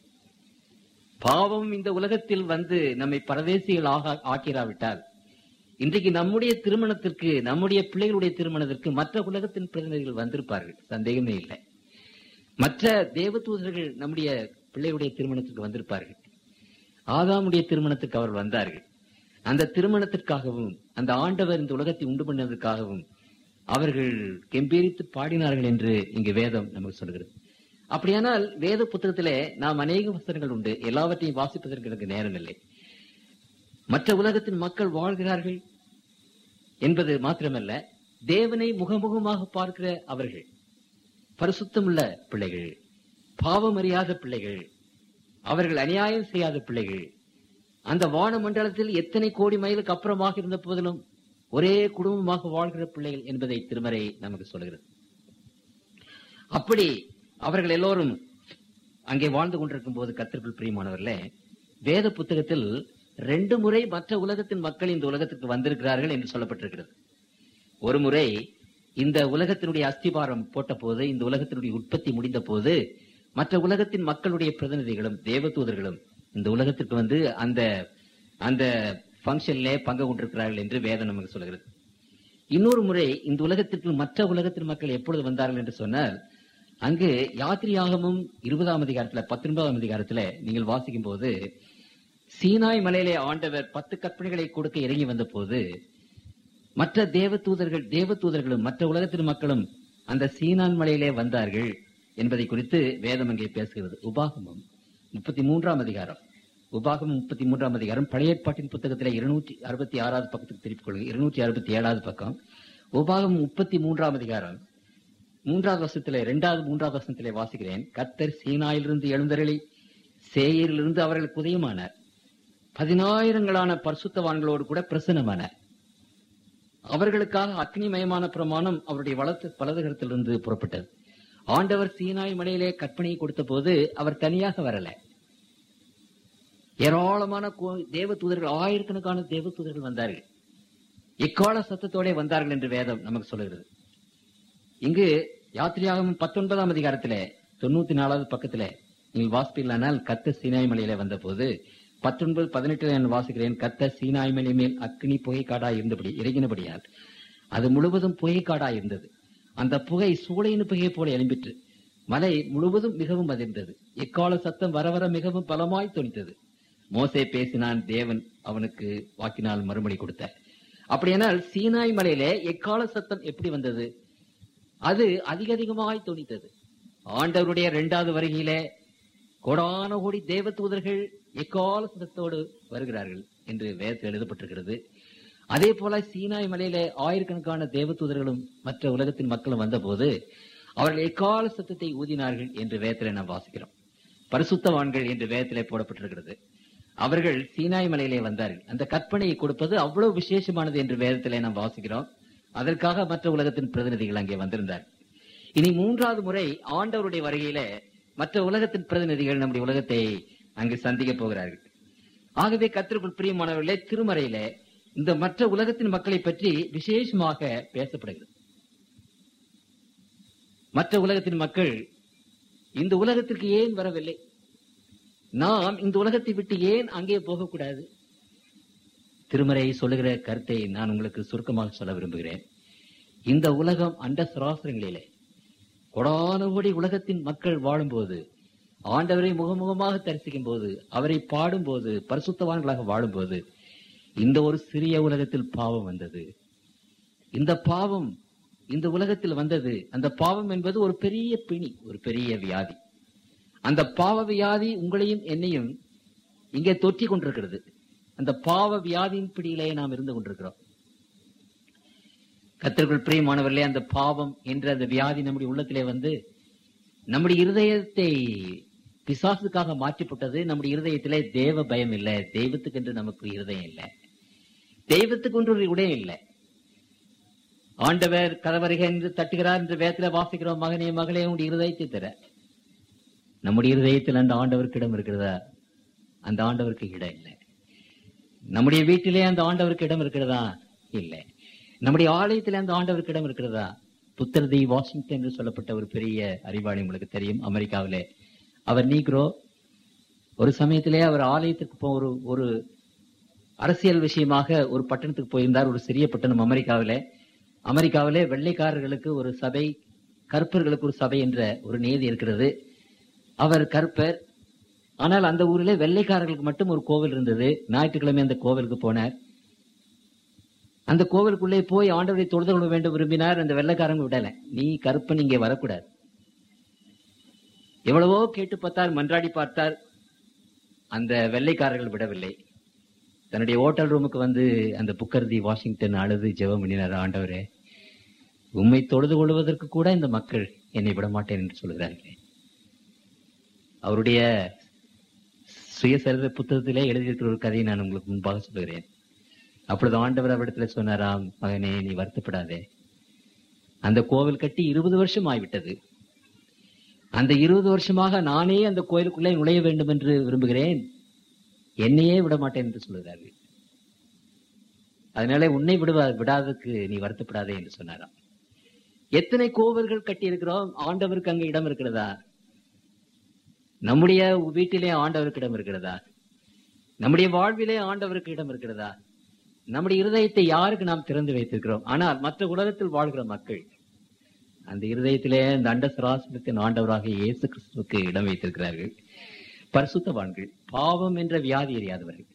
பாவம் இந்த உலகத்தில் வந்து நம்மை பரதேசிகள் ஆக ஆக்கிராவிட்டால் இன்றைக்கு நம்முடைய திருமணத்திற்கு நம்முடைய பிள்ளைகளுடைய திருமணத்திற்கு மற்ற உலகத்தின் பிரதிநிதிகள் வந்திருப்பார்கள் சந்தேகமே இல்லை மற்ற தேவதூதர்கள் நம்முடைய பிள்ளைகளுடைய திருமணத்திற்கு வந்திருப்பார்கள் ஆதாமுடைய திருமணத்துக்கு அவர் வந்தார்கள் அந்த திருமணத்திற்காகவும் அந்த ஆண்டவர் இந்த உலகத்தை உண்டு பண்ணதற்காகவும் அவர்கள் கெம்பீரித்து பாடினார்கள் என்று இங்கு வேதம் நமக்கு சொல்கிறது அப்படியானால் வேத புத்தகத்திலே நாம் அநேக வசனங்கள் உண்டு எல்லாவற்றையும் வாசிப்பதற்கு எனக்கு நேரம் இல்லை மற்ற உலகத்தின் மக்கள் வாழ்கிறார்கள் என்பது மாத்திரமல்ல தேவனை முகமுகமாக பார்க்கிற அவர்கள் பரிசுத்தமுள்ள பிள்ளைகள் பாவம் அறியாத பிள்ளைகள் அவர்கள் அநியாயம் செய்யாத பிள்ளைகள் அந்த வான மண்டலத்தில் எத்தனை கோடி மைலுக்கு அப்புறமாக இருந்த போதிலும் ஒரே குடும்பமாக வாழ்கிற பிள்ளைகள் என்பதை திருமறை நமக்கு சொல்கிறது அப்படி அவர்கள் எல்லோரும் அங்கே வாழ்ந்து கொண்டிருக்கும் போது கத்திற்குள் பிரியமானவர்களே வேத புத்தகத்தில் ரெண்டு முறை மற்ற உலகத்தின் மக்கள் இந்த உலகத்திற்கு வந்திருக்கிறார்கள் என்று சொல்லப்பட்டிருக்கிறது ஒரு முறை இந்த உலகத்தினுடைய அஸ்திபாரம் போட்ட போது இந்த உலகத்தினுடைய உற்பத்தி முடிந்த போது மற்ற உலகத்தின் மக்களுடைய பிரதிநிதிகளும் தேவதூதர்களும் இந்த உலகத்திற்கு வந்து அந்த அந்த பங்கன்ல பங்கு கொண்டிருக்கிறார்கள் என்று வேதம் நமக்கு சொல்கிறது இன்னொரு முறை இந்த உலகத்திற்கு மற்ற உலகத்தின் மக்கள் எப்பொழுது வந்தார்கள் என்று சொன்னால் அங்கு யாத்திரியாகமும் இருபதாம் அதிகாரத்துல பத்தொன்பதாம் அதிகாரத்துல நீங்கள் வாசிக்கும் போது சீனாய் மலையிலே ஆண்டவர் பத்து கற்பனைகளை கொடுக்க இறங்கி வந்த போது மற்ற தேவ தூதர்கள் தேவ தூதர்களும் மற்ற உலகத்தின் மக்களும் அந்த சீனான் மலையிலே வந்தார்கள் என்பதை குறித்து வேதம் அங்கே பேசுகிறது உபாகமம் முப்பத்தி மூன்றாம் அதிகாரம் உபாகமம் முப்பத்தி மூன்றாம் அதிகாரம் பழைய ஏற்பாட்டின் புத்தகத்திலே இருநூற்றி அறுபத்தி ஆறாவது பக்கத்துக்கு திருப்பிக் கொள்ளுங்க இருநூற்றி அறுபத்தி ஏழாவது பக்கம் உபாகமம் முப்பத்தி மூன்றாம் அதிகாரம் மூன்றாவது வருஷத்திலே இரண்டாவது மூன்றாவது வருஷத்திலே வாசிக்கிறேன் கத்தர் சீனாயிலிருந்து எழுந்தருளி சேயரிலிருந்து அவர்கள் உதயமானார் பதினாயிரங்களான பரிசுத்தவான்களோடு கூட பிரசன்னமானார் அவர்களுக்காக அக்னிமயமான பிரமாணம் அவருடைய வலத்து வலதுகரத்திலிருந்து புறப்பட்டது ஆண்டவர் சீனாய் மலையிலே கற்பனையை கொடுத்த போது அவர் தனியாக வரல ஏராளமான கோ- தேவ தூதர்கள் ஆயிரக்கணக்கான தேவ தூதர்கள் வந்தார்கள் இக்கால சத்தத்தோட வந்தார்கள் என்று வேதம் நமக்கு சொல்லுகிறது இங்கு யாத்திரையாகவும் பத்தொன்பதாம் அதிகாரத்திலே தொண்ணூத்தி நாலாவது பக்கத்திலே நீங்கள் வாசிப்பீர்களானால் கத்த சீனாய் மலையில வந்த போது பத்தொன்பது பதினெட்டுல நான் வாசிக்கிறேன் கத்த சீனாய் மலை மேல் அக்னி புகை காடாய் இருந்தபடி இறங்கினபடியால் அது முழுவதும் புகை காடாய் இருந்தது அந்த புகை சூளையின் புகை போல எழும்பிற்று மலை முழுவதும் மிகவும் அதிர்ந்தது எக்கால சத்தம் வர வர மிகவும் பலமாய் தொனித்தது மோசே பேசினான் தேவன் அவனுக்கு வாக்கினால் மறுமொழி கொடுத்தார் அப்படியானால் சீனாய் மலையிலே எக்கால சத்தம் எப்படி வந்தது அது அதிக அதிகமாய் தொனித்தது ஆண்டவருடைய இரண்டாவது வருகையிலே கோடான கோடி தேவ தூதர்கள் எக்கால சத்தத்தோடு வருகிறார்கள் என்று வேதத்தில் எழுதப்பட்டிருக்கிறது அதே போல சீனாய் மலையிலே ஆயிரக்கணக்கான தேவ தூதர்களும் மற்ற உலகத்தின் மக்களும் வந்தபோது அவர்கள் எக்கால சத்தத்தை ஊதினார்கள் என்று வேதத்திலே நாம் வாசிக்கிறோம் பரிசுத்தவான்கள் என்று வேதத்திலே போடப்பட்டிருக்கிறது அவர்கள் சீனாய் மலையிலே வந்தார்கள் அந்த கற்பனையை கொடுப்பது அவ்வளவு விசேஷமானது என்று வேதத்திலே நாம் வாசிக்கிறோம் அதற்காக மற்ற உலகத்தின் பிரதிநிதிகள் அங்கே வந்திருந்தார் இனி மூன்றாவது முறை ஆண்டவருடைய வருகையில மற்ற உலகத்தின் பிரதிநிதிகள் நம்முடைய உலகத்தை அங்கு சந்திக்க போகிறார்கள் ஆகவே கத்திற்குள் பிரியமானவர்களே திருமறையில இந்த மற்ற உலகத்தின் மக்களை பற்றி விசேஷமாக பேசப்படுகிறது மற்ற உலகத்தின் மக்கள் இந்த உலகத்திற்கு ஏன் வரவில்லை நாம் இந்த உலகத்தை விட்டு ஏன் அங்கே போகக்கூடாது திருமறை சொல்லுகிற கருத்தை நான் உங்களுக்கு சுருக்கமாக சொல்ல விரும்புகிறேன் இந்த உலகம் அண்ட சராசரங்களிலே கொடான கோடி உலகத்தின் மக்கள் வாழும்போது ஆண்டவரை முகமுகமாக தரிசிக்கும் போது அவரை பாடும்போது பரிசுத்தவான்களாக வாழும்போது இந்த ஒரு சிறிய உலகத்தில் பாவம் வந்தது இந்த பாவம் இந்த உலகத்தில் வந்தது அந்த பாவம் என்பது ஒரு பெரிய பிணி ஒரு பெரிய வியாதி அந்த பாவ வியாதி உங்களையும் என்னையும் இங்கே தொற்றிக் கொண்டிருக்கிறது அந்த பாவ வியாதியின் பிடியிலே நாம் இருந்து கொண்டிருக்கிறோம் கத்திற்குள் பிரியமானவர்களே அந்த பாவம் என்ற அந்த வியாதி நம்முடைய உள்ளத்திலே வந்து நம்முடைய இருதயத்தை பிசாசுக்காக மாற்றிப்பட்டது நம்முடைய இருதயத்திலே தேவ பயம் இல்லை தெய்வத்துக்கு என்று நமக்கு இருதயம் இல்லை தெய்வத்துக்கு ஒன்று ஒரு உடைய இல்லை ஆண்டவர் கதவருக என்று தட்டுகிறார் என்று வேதத்துல வாசிக்கிறோம் மகனே மகளே உடைய இருதயத்தை தர நம்முடைய இருதயத்தில் அந்த ஆண்டவருக்கு இடம் இருக்கிறதா அந்த ஆண்டவருக்கு இடம் இல்லை நம்முடைய வீட்டிலே அந்த ஆண்டவருக்கு இடம் இருக்கிறதா இல்லை நம்முடைய ஆலயத்திலே அந்த ஆண்டவருக்கு இடம் இருக்கிறதா புத்தரதி வாஷிங்டன் என்று சொல்லப்பட்ட ஒரு பெரிய அறிவாளி உங்களுக்கு தெரியும் அமெரிக்காவிலே அவர் நீக்ரோ ஒரு சமயத்திலே அவர் ஆலயத்துக்கு போ ஒரு ஒரு அரசியல் விஷயமாக ஒரு பட்டணத்துக்கு போயிருந்தார் ஒரு சிறிய பட்டணம் அமெரிக்காவிலே அமெரிக்காவிலே வெள்ளைக்காரர்களுக்கு ஒரு சபை கருப்பர்களுக்கு ஒரு சபை என்ற ஒரு நியதி இருக்கிறது அவர் கருப்பர் ஆனால் அந்த ஊரிலே வெள்ளைக்காரர்களுக்கு மட்டும் ஒரு கோவில் இருந்தது ஞாயிற்றுக்கிழமை அந்த கோவிலுக்கு போனார் அந்த கோவிலுக்குள்ளே போய் ஆண்டவரை தொழுது கொள்ள வேண்டும் விரும்பினார் அந்த வெள்ளைக்காரங்க விடல நீ கருப்பன் இங்கே வரக்கூடாது எவ்வளவோ கேட்டு பார்த்தார் மன்றாடி பார்த்தார் அந்த வெள்ளைக்காரர்கள் விடவில்லை தன்னுடைய ஹோட்டல் ரூமுக்கு வந்து அந்த புக்கர்தி வாஷிங்டன் அழுது ஜெபம் பண்ணினார் ஆண்டவரே உம்மை தொழுது கொள்வதற்கு கூட இந்த மக்கள் என்னை விட மாட்டேன் என்று சொல்கிறார்கள் அவருடைய சுயசரித புத்தகத்திலே எழுதியிருக்கிற ஒரு கதையை நான் உங்களுக்கு முன்பாக சொல்லுகிறேன் அப்பொழுது ஆண்டவர் அவரிடத்துல சொன்னாராம் மகனே நீ வருத்தப்படாதே அந்த கோவில் கட்டி இருபது வருஷம் ஆகிவிட்டது அந்த இருபது வருஷமாக நானே அந்த கோயிலுக்குள்ளே நுழைய வேண்டும் என்று விரும்புகிறேன் என்னையே விட மாட்டேன் என்று சொல்லுகிறார்கள் அதனால உன்னை விடுவா விடாததுக்கு நீ வருத்தப்படாதே என்று சொன்னாராம் எத்தனை கோவில்கள் கட்டி இருக்கிறோம் ஆண்டவருக்கு அங்க இடம் இருக்கிறதா நம்முடைய வீட்டிலே ஆண்டவருக்கு இடம் இருக்கிறதா நம்முடைய வாழ்விலே ஆண்டவருக்கு இடம் இருக்கிறதா நம்முடைய இருதயத்தை யாருக்கு நாம் திறந்து வைத்திருக்கிறோம் ஆனால் மற்ற உலகத்தில் வாழ்கிற மக்கள் அந்த இருதயத்திலே அந்த அண்ட சராசனத்தின் ஆண்டவராக இயேசு கிறிஸ்துவுக்கு இடம் வைத்திருக்கிறார்கள் பரிசுத்தவான்கள் பாவம் என்ற வியாதி அறியாதவர்கள்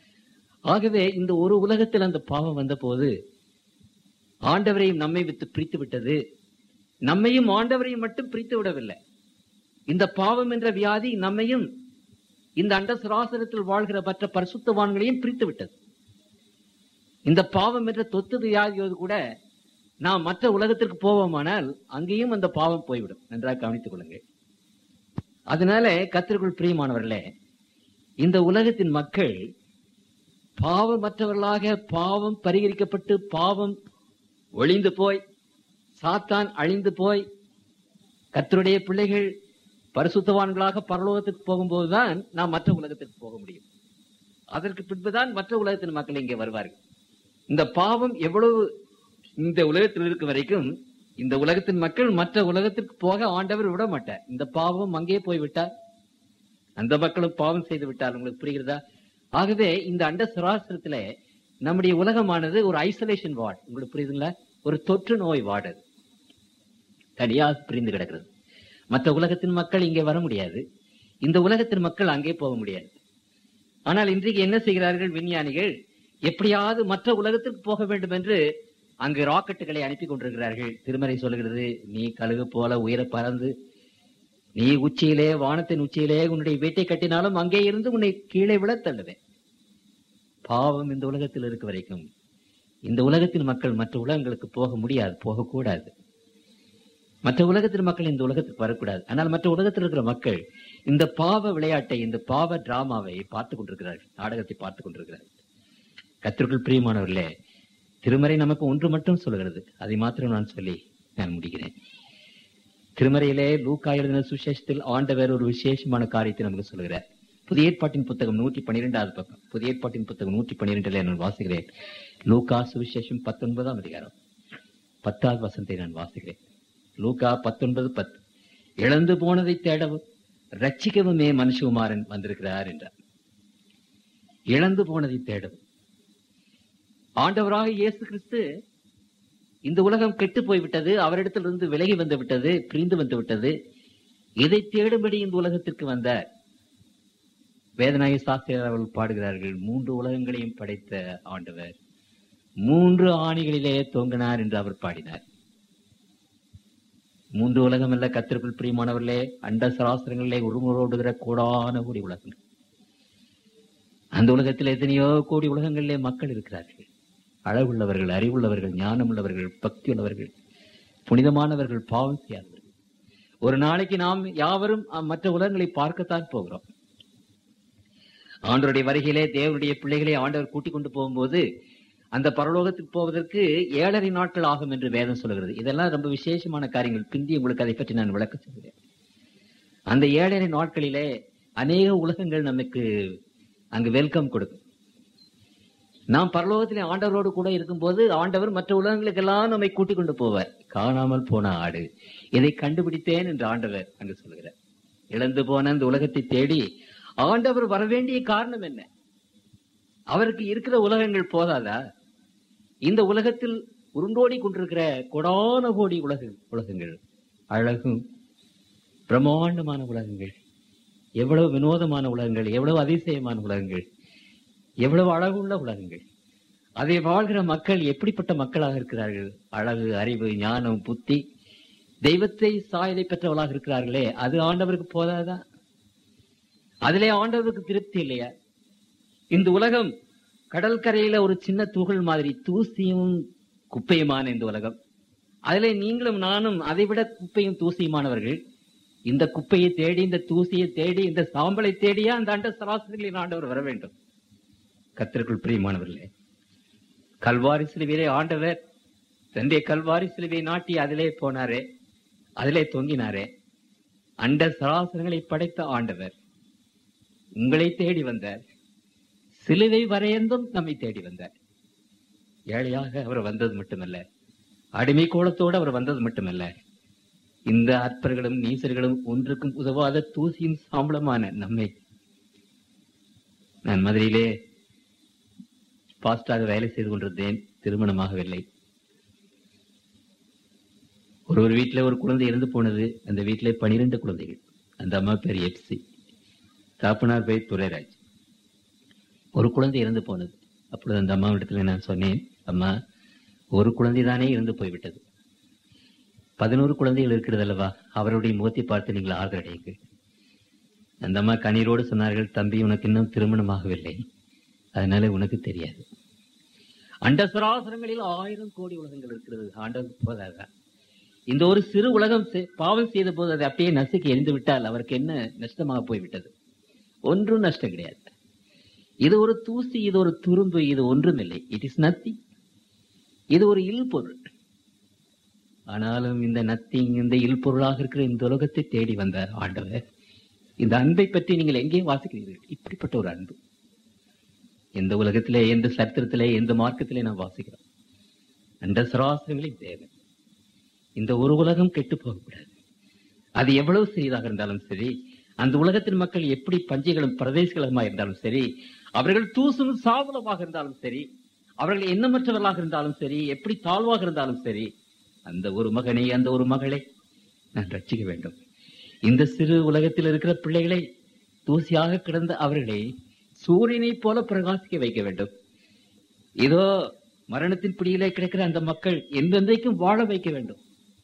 ஆகவே இந்த ஒரு உலகத்தில் அந்த பாவம் வந்த போது ஆண்டவரையும் நம்மை விட்டு பிரித்து விட்டது நம்மையும் ஆண்டவரையும் மட்டும் பிரித்து விடவில்லை இந்த பாவம் என்ற வியாதி நம்மையும் இந்த அண்ட சராசரத்தில் வாழ்கிற மற்ற பரிசுத்தவான்களையும் பிரித்து விட்டது இந்த பாவம் என்ற தொத்து வியாதியோடு கூட நாம் மற்ற உலகத்திற்கு போவோமானால் அங்கேயும் அந்த பாவம் போய்விடும் நன்றாக கவனித்துக் கொள்ளுங்கள் அதனால கத்திற்குள் பிரியமானவர்களே இந்த உலகத்தின் மக்கள் பாவமற்றவர்களாக பாவம் பரிகரிக்கப்பட்டு பாவம் ஒளிந்து போய் சாத்தான் அழிந்து போய் கத்தருடைய பிள்ளைகள் பரிசுத்தவான்களாக பரலோகத்துக்கு போகும்போதுதான் நாம் மற்ற உலகத்துக்கு போக முடியும் அதற்கு பின்புதான் மற்ற உலகத்தின் மக்கள் இங்கே வருவார்கள் இந்த பாவம் எவ்வளவு இந்த உலகத்தில் இருக்கும் வரைக்கும் இந்த உலகத்தின் மக்கள் மற்ற உலகத்திற்கு போக ஆண்டவர் விட மாட்டார் இந்த பாவம் அங்கே போய் விட்டார் அந்த மக்களும் பாவம் செய்து விட்டார் உங்களுக்கு புரிகிறதா ஆகவே இந்த அண்ட சராசரத்துல நம்முடைய உலகமானது ஒரு ஐசோலேஷன் வார்டு உங்களுக்கு புரியுதுங்களா ஒரு தொற்று நோய் வார்டு அது தனியாக பிரிந்து கிடக்கிறது மற்ற உலகத்தின் மக்கள் இங்கே வர முடியாது இந்த உலகத்தின் மக்கள் அங்கே போக முடியாது ஆனால் இன்றைக்கு என்ன செய்கிறார்கள் விஞ்ஞானிகள் எப்படியாவது மற்ற உலகத்திற்கு போக வேண்டும் என்று அங்கு ராக்கெட்டுகளை அனுப்பி கொண்டிருக்கிறார்கள் திருமறை சொல்கிறது நீ கழுகு போல உயர பறந்து நீ உச்சியிலே வானத்தின் உச்சியிலே உன்னுடைய வீட்டை கட்டினாலும் அங்கே இருந்து உன்னை கீழே விழ தள்ளுவேன் பாவம் இந்த உலகத்தில் இருக்க வரைக்கும் இந்த உலகத்தின் மக்கள் மற்ற உலகங்களுக்கு போக முடியாது போகக்கூடாது மற்ற உலகத்தின் மக்கள் இந்த உலகத்துக்கு வரக்கூடாது ஆனால் மற்ற உலகத்தில் இருக்கிற மக்கள் இந்த பாவ விளையாட்டை இந்த பாவ டிராமாவை பார்த்து கொண்டிருக்கிறார்கள் நாடகத்தை பார்த்து கொண்டிருக்கிறார்கள் கத்திற்குள் பிரியமானவர்களே திருமறை நமக்கு ஒன்று மட்டும் சொல்கிறது அதை மாத்திரம் நான் சொல்லி நான் முடிக்கிறேன் திருமறையிலே லூக்கா எழுதின சுசேஷத்தில் ஆண்டவர் ஒரு விசேஷமான காரியத்தை நமக்கு சொல்கிறார் புதிய ஏற்பாட்டின் புத்தகம் நூற்றி பன்னிரெண்டாவது பக்கம் புதிய ஏற்பாட்டின் புத்தகம் நூற்றி பன்னிரெண்டுல நான் வாசிக்கிறேன் லூக்கா சுவிசேஷம் பத்தொன்பதாம் அதிகாரம் பத்தாவது வசனத்தை நான் வாசிக்கிறேன் லூக்கா பத்தொன்பது பத்து இழந்து போனதை தேடவும் ரட்சிக்கவுமே மனுஷகுமாரன் வந்திருக்கிறார் என்றார் இழந்து போனதை தேடவும் ஆண்டவராக இயேசு கிறிஸ்து இந்த உலகம் கெட்டு போய்விட்டது அவரிடத்திலிருந்து விலகி வந்து விட்டது பிரிந்து வந்து விட்டது இதை தேடும்படி இந்த உலகத்திற்கு வந்தார் வேதநாயக சாஸ்திரர் அவர்கள் பாடுகிறார்கள் மூன்று உலகங்களையும் படைத்த ஆண்டவர் மூன்று ஆணிகளிலே தொங்கினார் என்று அவர் பாடினார் மூன்று உலகம் அல்ல கத்திற்குள் பிரியமானவர்களே அண்ட சராசரங்களிலே உருமுறோடுகிற கோடான கோடி உலகங்கள் அந்த உலகத்தில் எத்தனையோ கோடி உலகங்களிலே மக்கள் இருக்கிறார்கள் அழகுள்ளவர்கள் அறிவுள்ளவர்கள் ஞானமுள்ளவர்கள் பக்தி உள்ளவர்கள் புனிதமானவர்கள் பாவம் செய்யாதவர்கள் ஒரு நாளைக்கு நாம் யாவரும் அ- மற்ற உலகங்களை பார்க்கத்தான் போகிறோம் ஆண்டவருடைய வருகையிலே தேவனுடைய பிள்ளைகளை ஆண்டவர் கூட்டிக் கொண்டு போகும்போது அந்த பரலோகத்துக்கு போவதற்கு ஏழரை நாட்கள் ஆகும் என்று வேதம் சொல்கிறது இதெல்லாம் ரொம்ப விசேஷமான காரியங்கள் பிந்தி உங்களுக்கு அதை பற்றி நான் விளக்க சொல்கிறேன் அந்த ஏழரை நாட்களிலே அநேக உலகங்கள் நமக்கு அங்கு வெல்கம் கொடுக்கும் நாம் பரலோகத்திலே ஆண்டவரோடு கூட இருக்கும்போது ஆண்டவர் மற்ற உலகங்களுக்கெல்லாம் நம்மை கூட்டிக் கொண்டு போவார் காணாமல் போன ஆடு இதை கண்டுபிடித்தேன் என்று ஆண்டவர் அங்கு சொல்கிறார் இழந்து போன அந்த உலகத்தை தேடி ஆண்டவர் வரவேண்டிய காரணம் என்ன அவருக்கு இருக்கிற உலகங்கள் போதாதா இந்த உலகத்தில் உருண்டோடி கொண்டிருக்கிற கொடான கோடி உலக உலகங்கள் அழகும் பிரம்மாண்டமான உலகங்கள் எவ்வளவு வினோதமான உலகங்கள் எவ்வளவு அதிசயமான உலகங்கள் எவ்வளவு அழகுள்ள உலகங்கள் அதை வாழ்கிற மக்கள் எப்படிப்பட்ட மக்களாக இருக்கிறார்கள் அழகு அறிவு ஞானம் புத்தி தெய்வத்தை சாயலை பெற்றவர்களாக இருக்கிறார்களே அது ஆண்டவருக்கு போதாதா அதிலே ஆண்டவருக்கு திருப்தி இல்லையா இந்த உலகம் கடற்கரையில ஒரு சின்ன துகள் மாதிரி தூசியும் குப்பையுமான இந்த உலகம் அதிலே நீங்களும் நானும் அதை விட குப்பையும் தூசியுமானவர்கள் இந்த குப்பையை தேடி இந்த தூசியை தேடி இந்த சாம்பலை தேடியா அந்த அண்ட சராசரிகளின் ஆண்டவர் வர வேண்டும் கத்திற்குள் பிரியமானவர்களே கல்வாரி சிலுவையிலே ஆண்டவர் தன்னுடைய கல்வாரி சிலுவையை நாட்டி அதிலே போனாரே அதிலே தொங்கினாரே அண்ட சராசரங்களை படைத்த ஆண்டவர் உங்களை தேடி வந்தார் சிலுவை வரையந்தும் நம்மை தேடி வந்தார் ஏழையாக அவர் வந்தது மட்டுமல்ல அடிமை கோலத்தோடு அவர் வந்தது மட்டுமல்ல இந்த அற்பர்களும் நீசர்களும் ஒன்றுக்கும் உதவாத தூசியும் சாம்பளமான நம்மை நான் மதுரையிலே பாஸ்டாக வேலை செய்து கொண்டிருந்தேன் திருமணமாகவில்லை ஒரு ஒரு வீட்டில் ஒரு குழந்தை இறந்து போனது அந்த வீட்டிலே பனிரெண்டு குழந்தைகள் அந்த அம்மா பேர் எப்சி தாப்பனார் பேர் துரைராஜ் ஒரு குழந்தை இறந்து போனது அப்பொழுது அந்த அம்மாவிடத்தில் நான் சொன்னேன் அம்மா ஒரு குழந்தை தானே இறந்து போய்விட்டது பதினோரு குழந்தைகள் இருக்கிறது அல்லவா அவருடைய முகத்தை பார்த்து நீங்கள் ஆறுதல் அடையுங்கள் அந்த அம்மா கண்ணீரோடு சொன்னார்கள் தம்பி உனக்கு இன்னும் திருமணமாகவில்லை அதனால உனக்கு தெரியாது அண்ட சராசரங்களில் ஆயிரம் கோடி உலகங்கள் இருக்கிறது ஆண்டவர் போதாதான் இந்த ஒரு சிறு உலகம் செ- பாவம் செய்த போது அதை அப்படியே நசுக்கி எரிந்து விட்டால் அவருக்கு என்ன நஷ்டமாக போய்விட்டது ஒன்றும் நஷ்டம் கிடையாது இது ஒரு தூசி இது ஒரு துரும்பு இது ஒன்றுமில்லை இட் இஸ் நத்திங் இது ஒரு இல்பொருள் ஆனாலும் இந்த நத்திங் இந்த இல்பொருளாக இருக்கிற இந்த உலகத்தை தேடி வந்தார் ஆண்டவர் இந்த அன்பை பற்றி நீங்கள் எங்கே வாசிக்கிறீர்கள் இப்படிப்பட்ட ஒரு அன்பு எந்த உலகத்திலே எந்த சரித்திரத்திலே எந்த மார்க்கத்திலே நாம் வாசிக்கிறோம் அந்த சராசரங்களின் தேவை இந்த ஒரு உலகம் கெட்டு போகக்கூடாது அது எவ்வளவு சிறியதாக இருந்தாலும் சரி அந்த உலகத்தின் மக்கள் எப்படி பஞ்சைகளும் பிரதேசங்களுமா இருந்தாலும் சரி அவர்கள் தூசும் சாவலமாக இருந்தாலும் சரி அவர்கள் எண்ணமற்றவர்களாக இருந்தாலும் சரி எப்படி தாழ்வாக இருந்தாலும் சரி அந்த ஒரு மகனை அந்த ஒரு மகளை நான் ரட்சிக்க வேண்டும் இந்த சிறு உலகத்தில் இருக்கிற பிள்ளைகளை தூசியாக கிடந்த அவர்களை சூரியனைப் போல பிரகாசிக்க வைக்க வேண்டும் இதோ மரணத்தின் பிடியிலே கிடக்கிற அந்த மக்கள் எந்தெந்தைக்கும் வாழ வைக்க வேண்டும்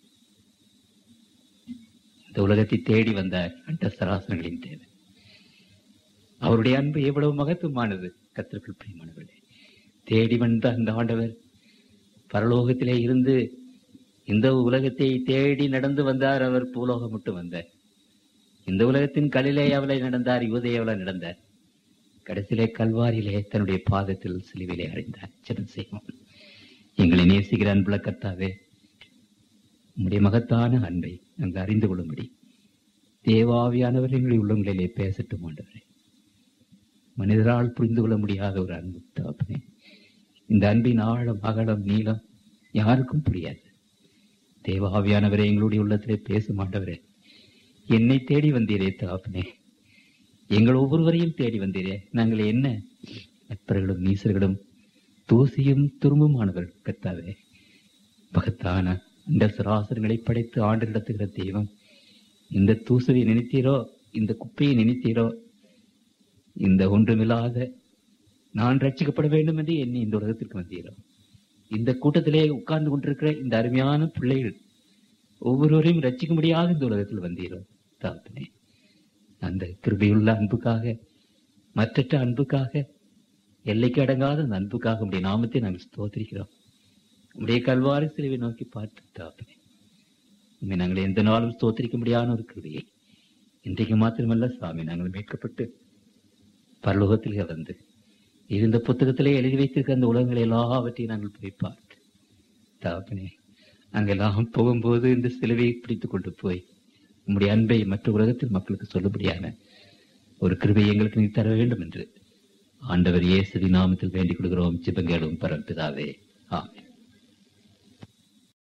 இந்த உலகத்தை தேடி வந்த அண்ட சராசரங்களின் தேவை அவருடைய அன்பு எவ்வளவு மகத்துவமானது கத்திற்குள் பிரியமானவர்களே தேடி வந்த அந்த ஆண்டவர் பரலோகத்திலே இருந்து இந்த உலகத்தை தேடி நடந்து வந்தார் அவர் பூலோகம் மட்டும் வந்தார் இந்த உலகத்தின் கலிலேயாவிலே நடந்தார் யுவதேயாவில நடந்தார் கடைசியிலே கல்வாரியிலே தன்னுடைய பாதத்தில் சிலுவிலே அடைந்தார் ஜெபம் செய்வோம் எங்களை நேசிக்கிற அன்புல கர்த்தாவே உம்முடைய மகத்தான அன்பை நாங்கள் அறிந்து கொள்ளும்படி தேவாவியானவர் எங்களுடைய உள்ளங்களிலே பேசட்டும் ஆண்டவரே மனிதரால் புரிந்து கொள்ள முடியாத ஒரு அன்பு தகப்பனே இந்த அன்பின் ஆழம் அகலம் நீளம் யாருக்கும் புரியாது தேவாவியானவரே எங்களுடைய உள்ளத்திலே பேசும் ஆண்டவரே என்னை தேடி வந்தீரே தகப்பனே எங்கள் ஒவ்வொருவரையும் தேடி வந்தீரே நாங்கள் என்ன அற்பர்களும் நீசர்களும் தூசியும் துரும்புமானவர்கள் கர்த்தாவே மகத்தான இந்த சராசரங்களை படைத்து ஆண்டு நடத்துகிற தெய்வம் இந்த தூசுவை நினைத்தீரோ இந்த குப்பையை நினைத்தீரோ இந்த ஒன்றுமில்லாத நான் ரட்சிக்கப்பட வேண்டும் என்று எண்ணி இந்த உலகத்திற்கு வந்தீரோ இந்த கூட்டத்திலே உட்கார்ந்து கொண்டிருக்கிற இந்த அருமையான பிள்ளைகள் ஒவ்வொருவரையும் ரட்சிக்க முடியாத இந்த உலகத்தில் வந்தீரோ தாத்தனே அந்த கிருபையுள்ள அன்புக்காக மற்றற்ற அன்புக்காக எல்லைக்கு அடங்காத அந்த அன்புக்காக உடைய நாமத்தை நாங்கள் ஸ்தோத்திரிக்கிறோம் உடைய கல்வாரி சிலுவை நோக்கி பார்த்து தாப்பனே உண்மை நாங்கள் எந்த நாளும் ஸ்தோத்திரிக்க முடியாத ஒரு கிருபையை இன்றைக்கு மாத்திரமல்ல சாமி நாங்கள் மீட்கப்பட்டு பரலோகத்திலே வந்து இருந்த புத்தகத்திலே எழுதி வைத்திருக்க அந்த உலகங்களை எல்லாவற்றையும் நாங்கள் போய் பார்த்து தாப்பனே அங்கெல்லாம் போகும்போது இந்த சிலுவையை பிடித்துக் கொண்டு போய் உம்முடைய அன்பை மற்ற உலகத்தில் மக்களுக்கு சொல்லும்படியான ஒரு கிருபை எங்களுக்கு நீ தர வேண்டும் என்று ஆண்டவர் இயேசுவின் நாமத்தில் வேண்டிக் கொள்கிறோம் ஜிபங்கேளும் பரம்பிதாவே ஆமென்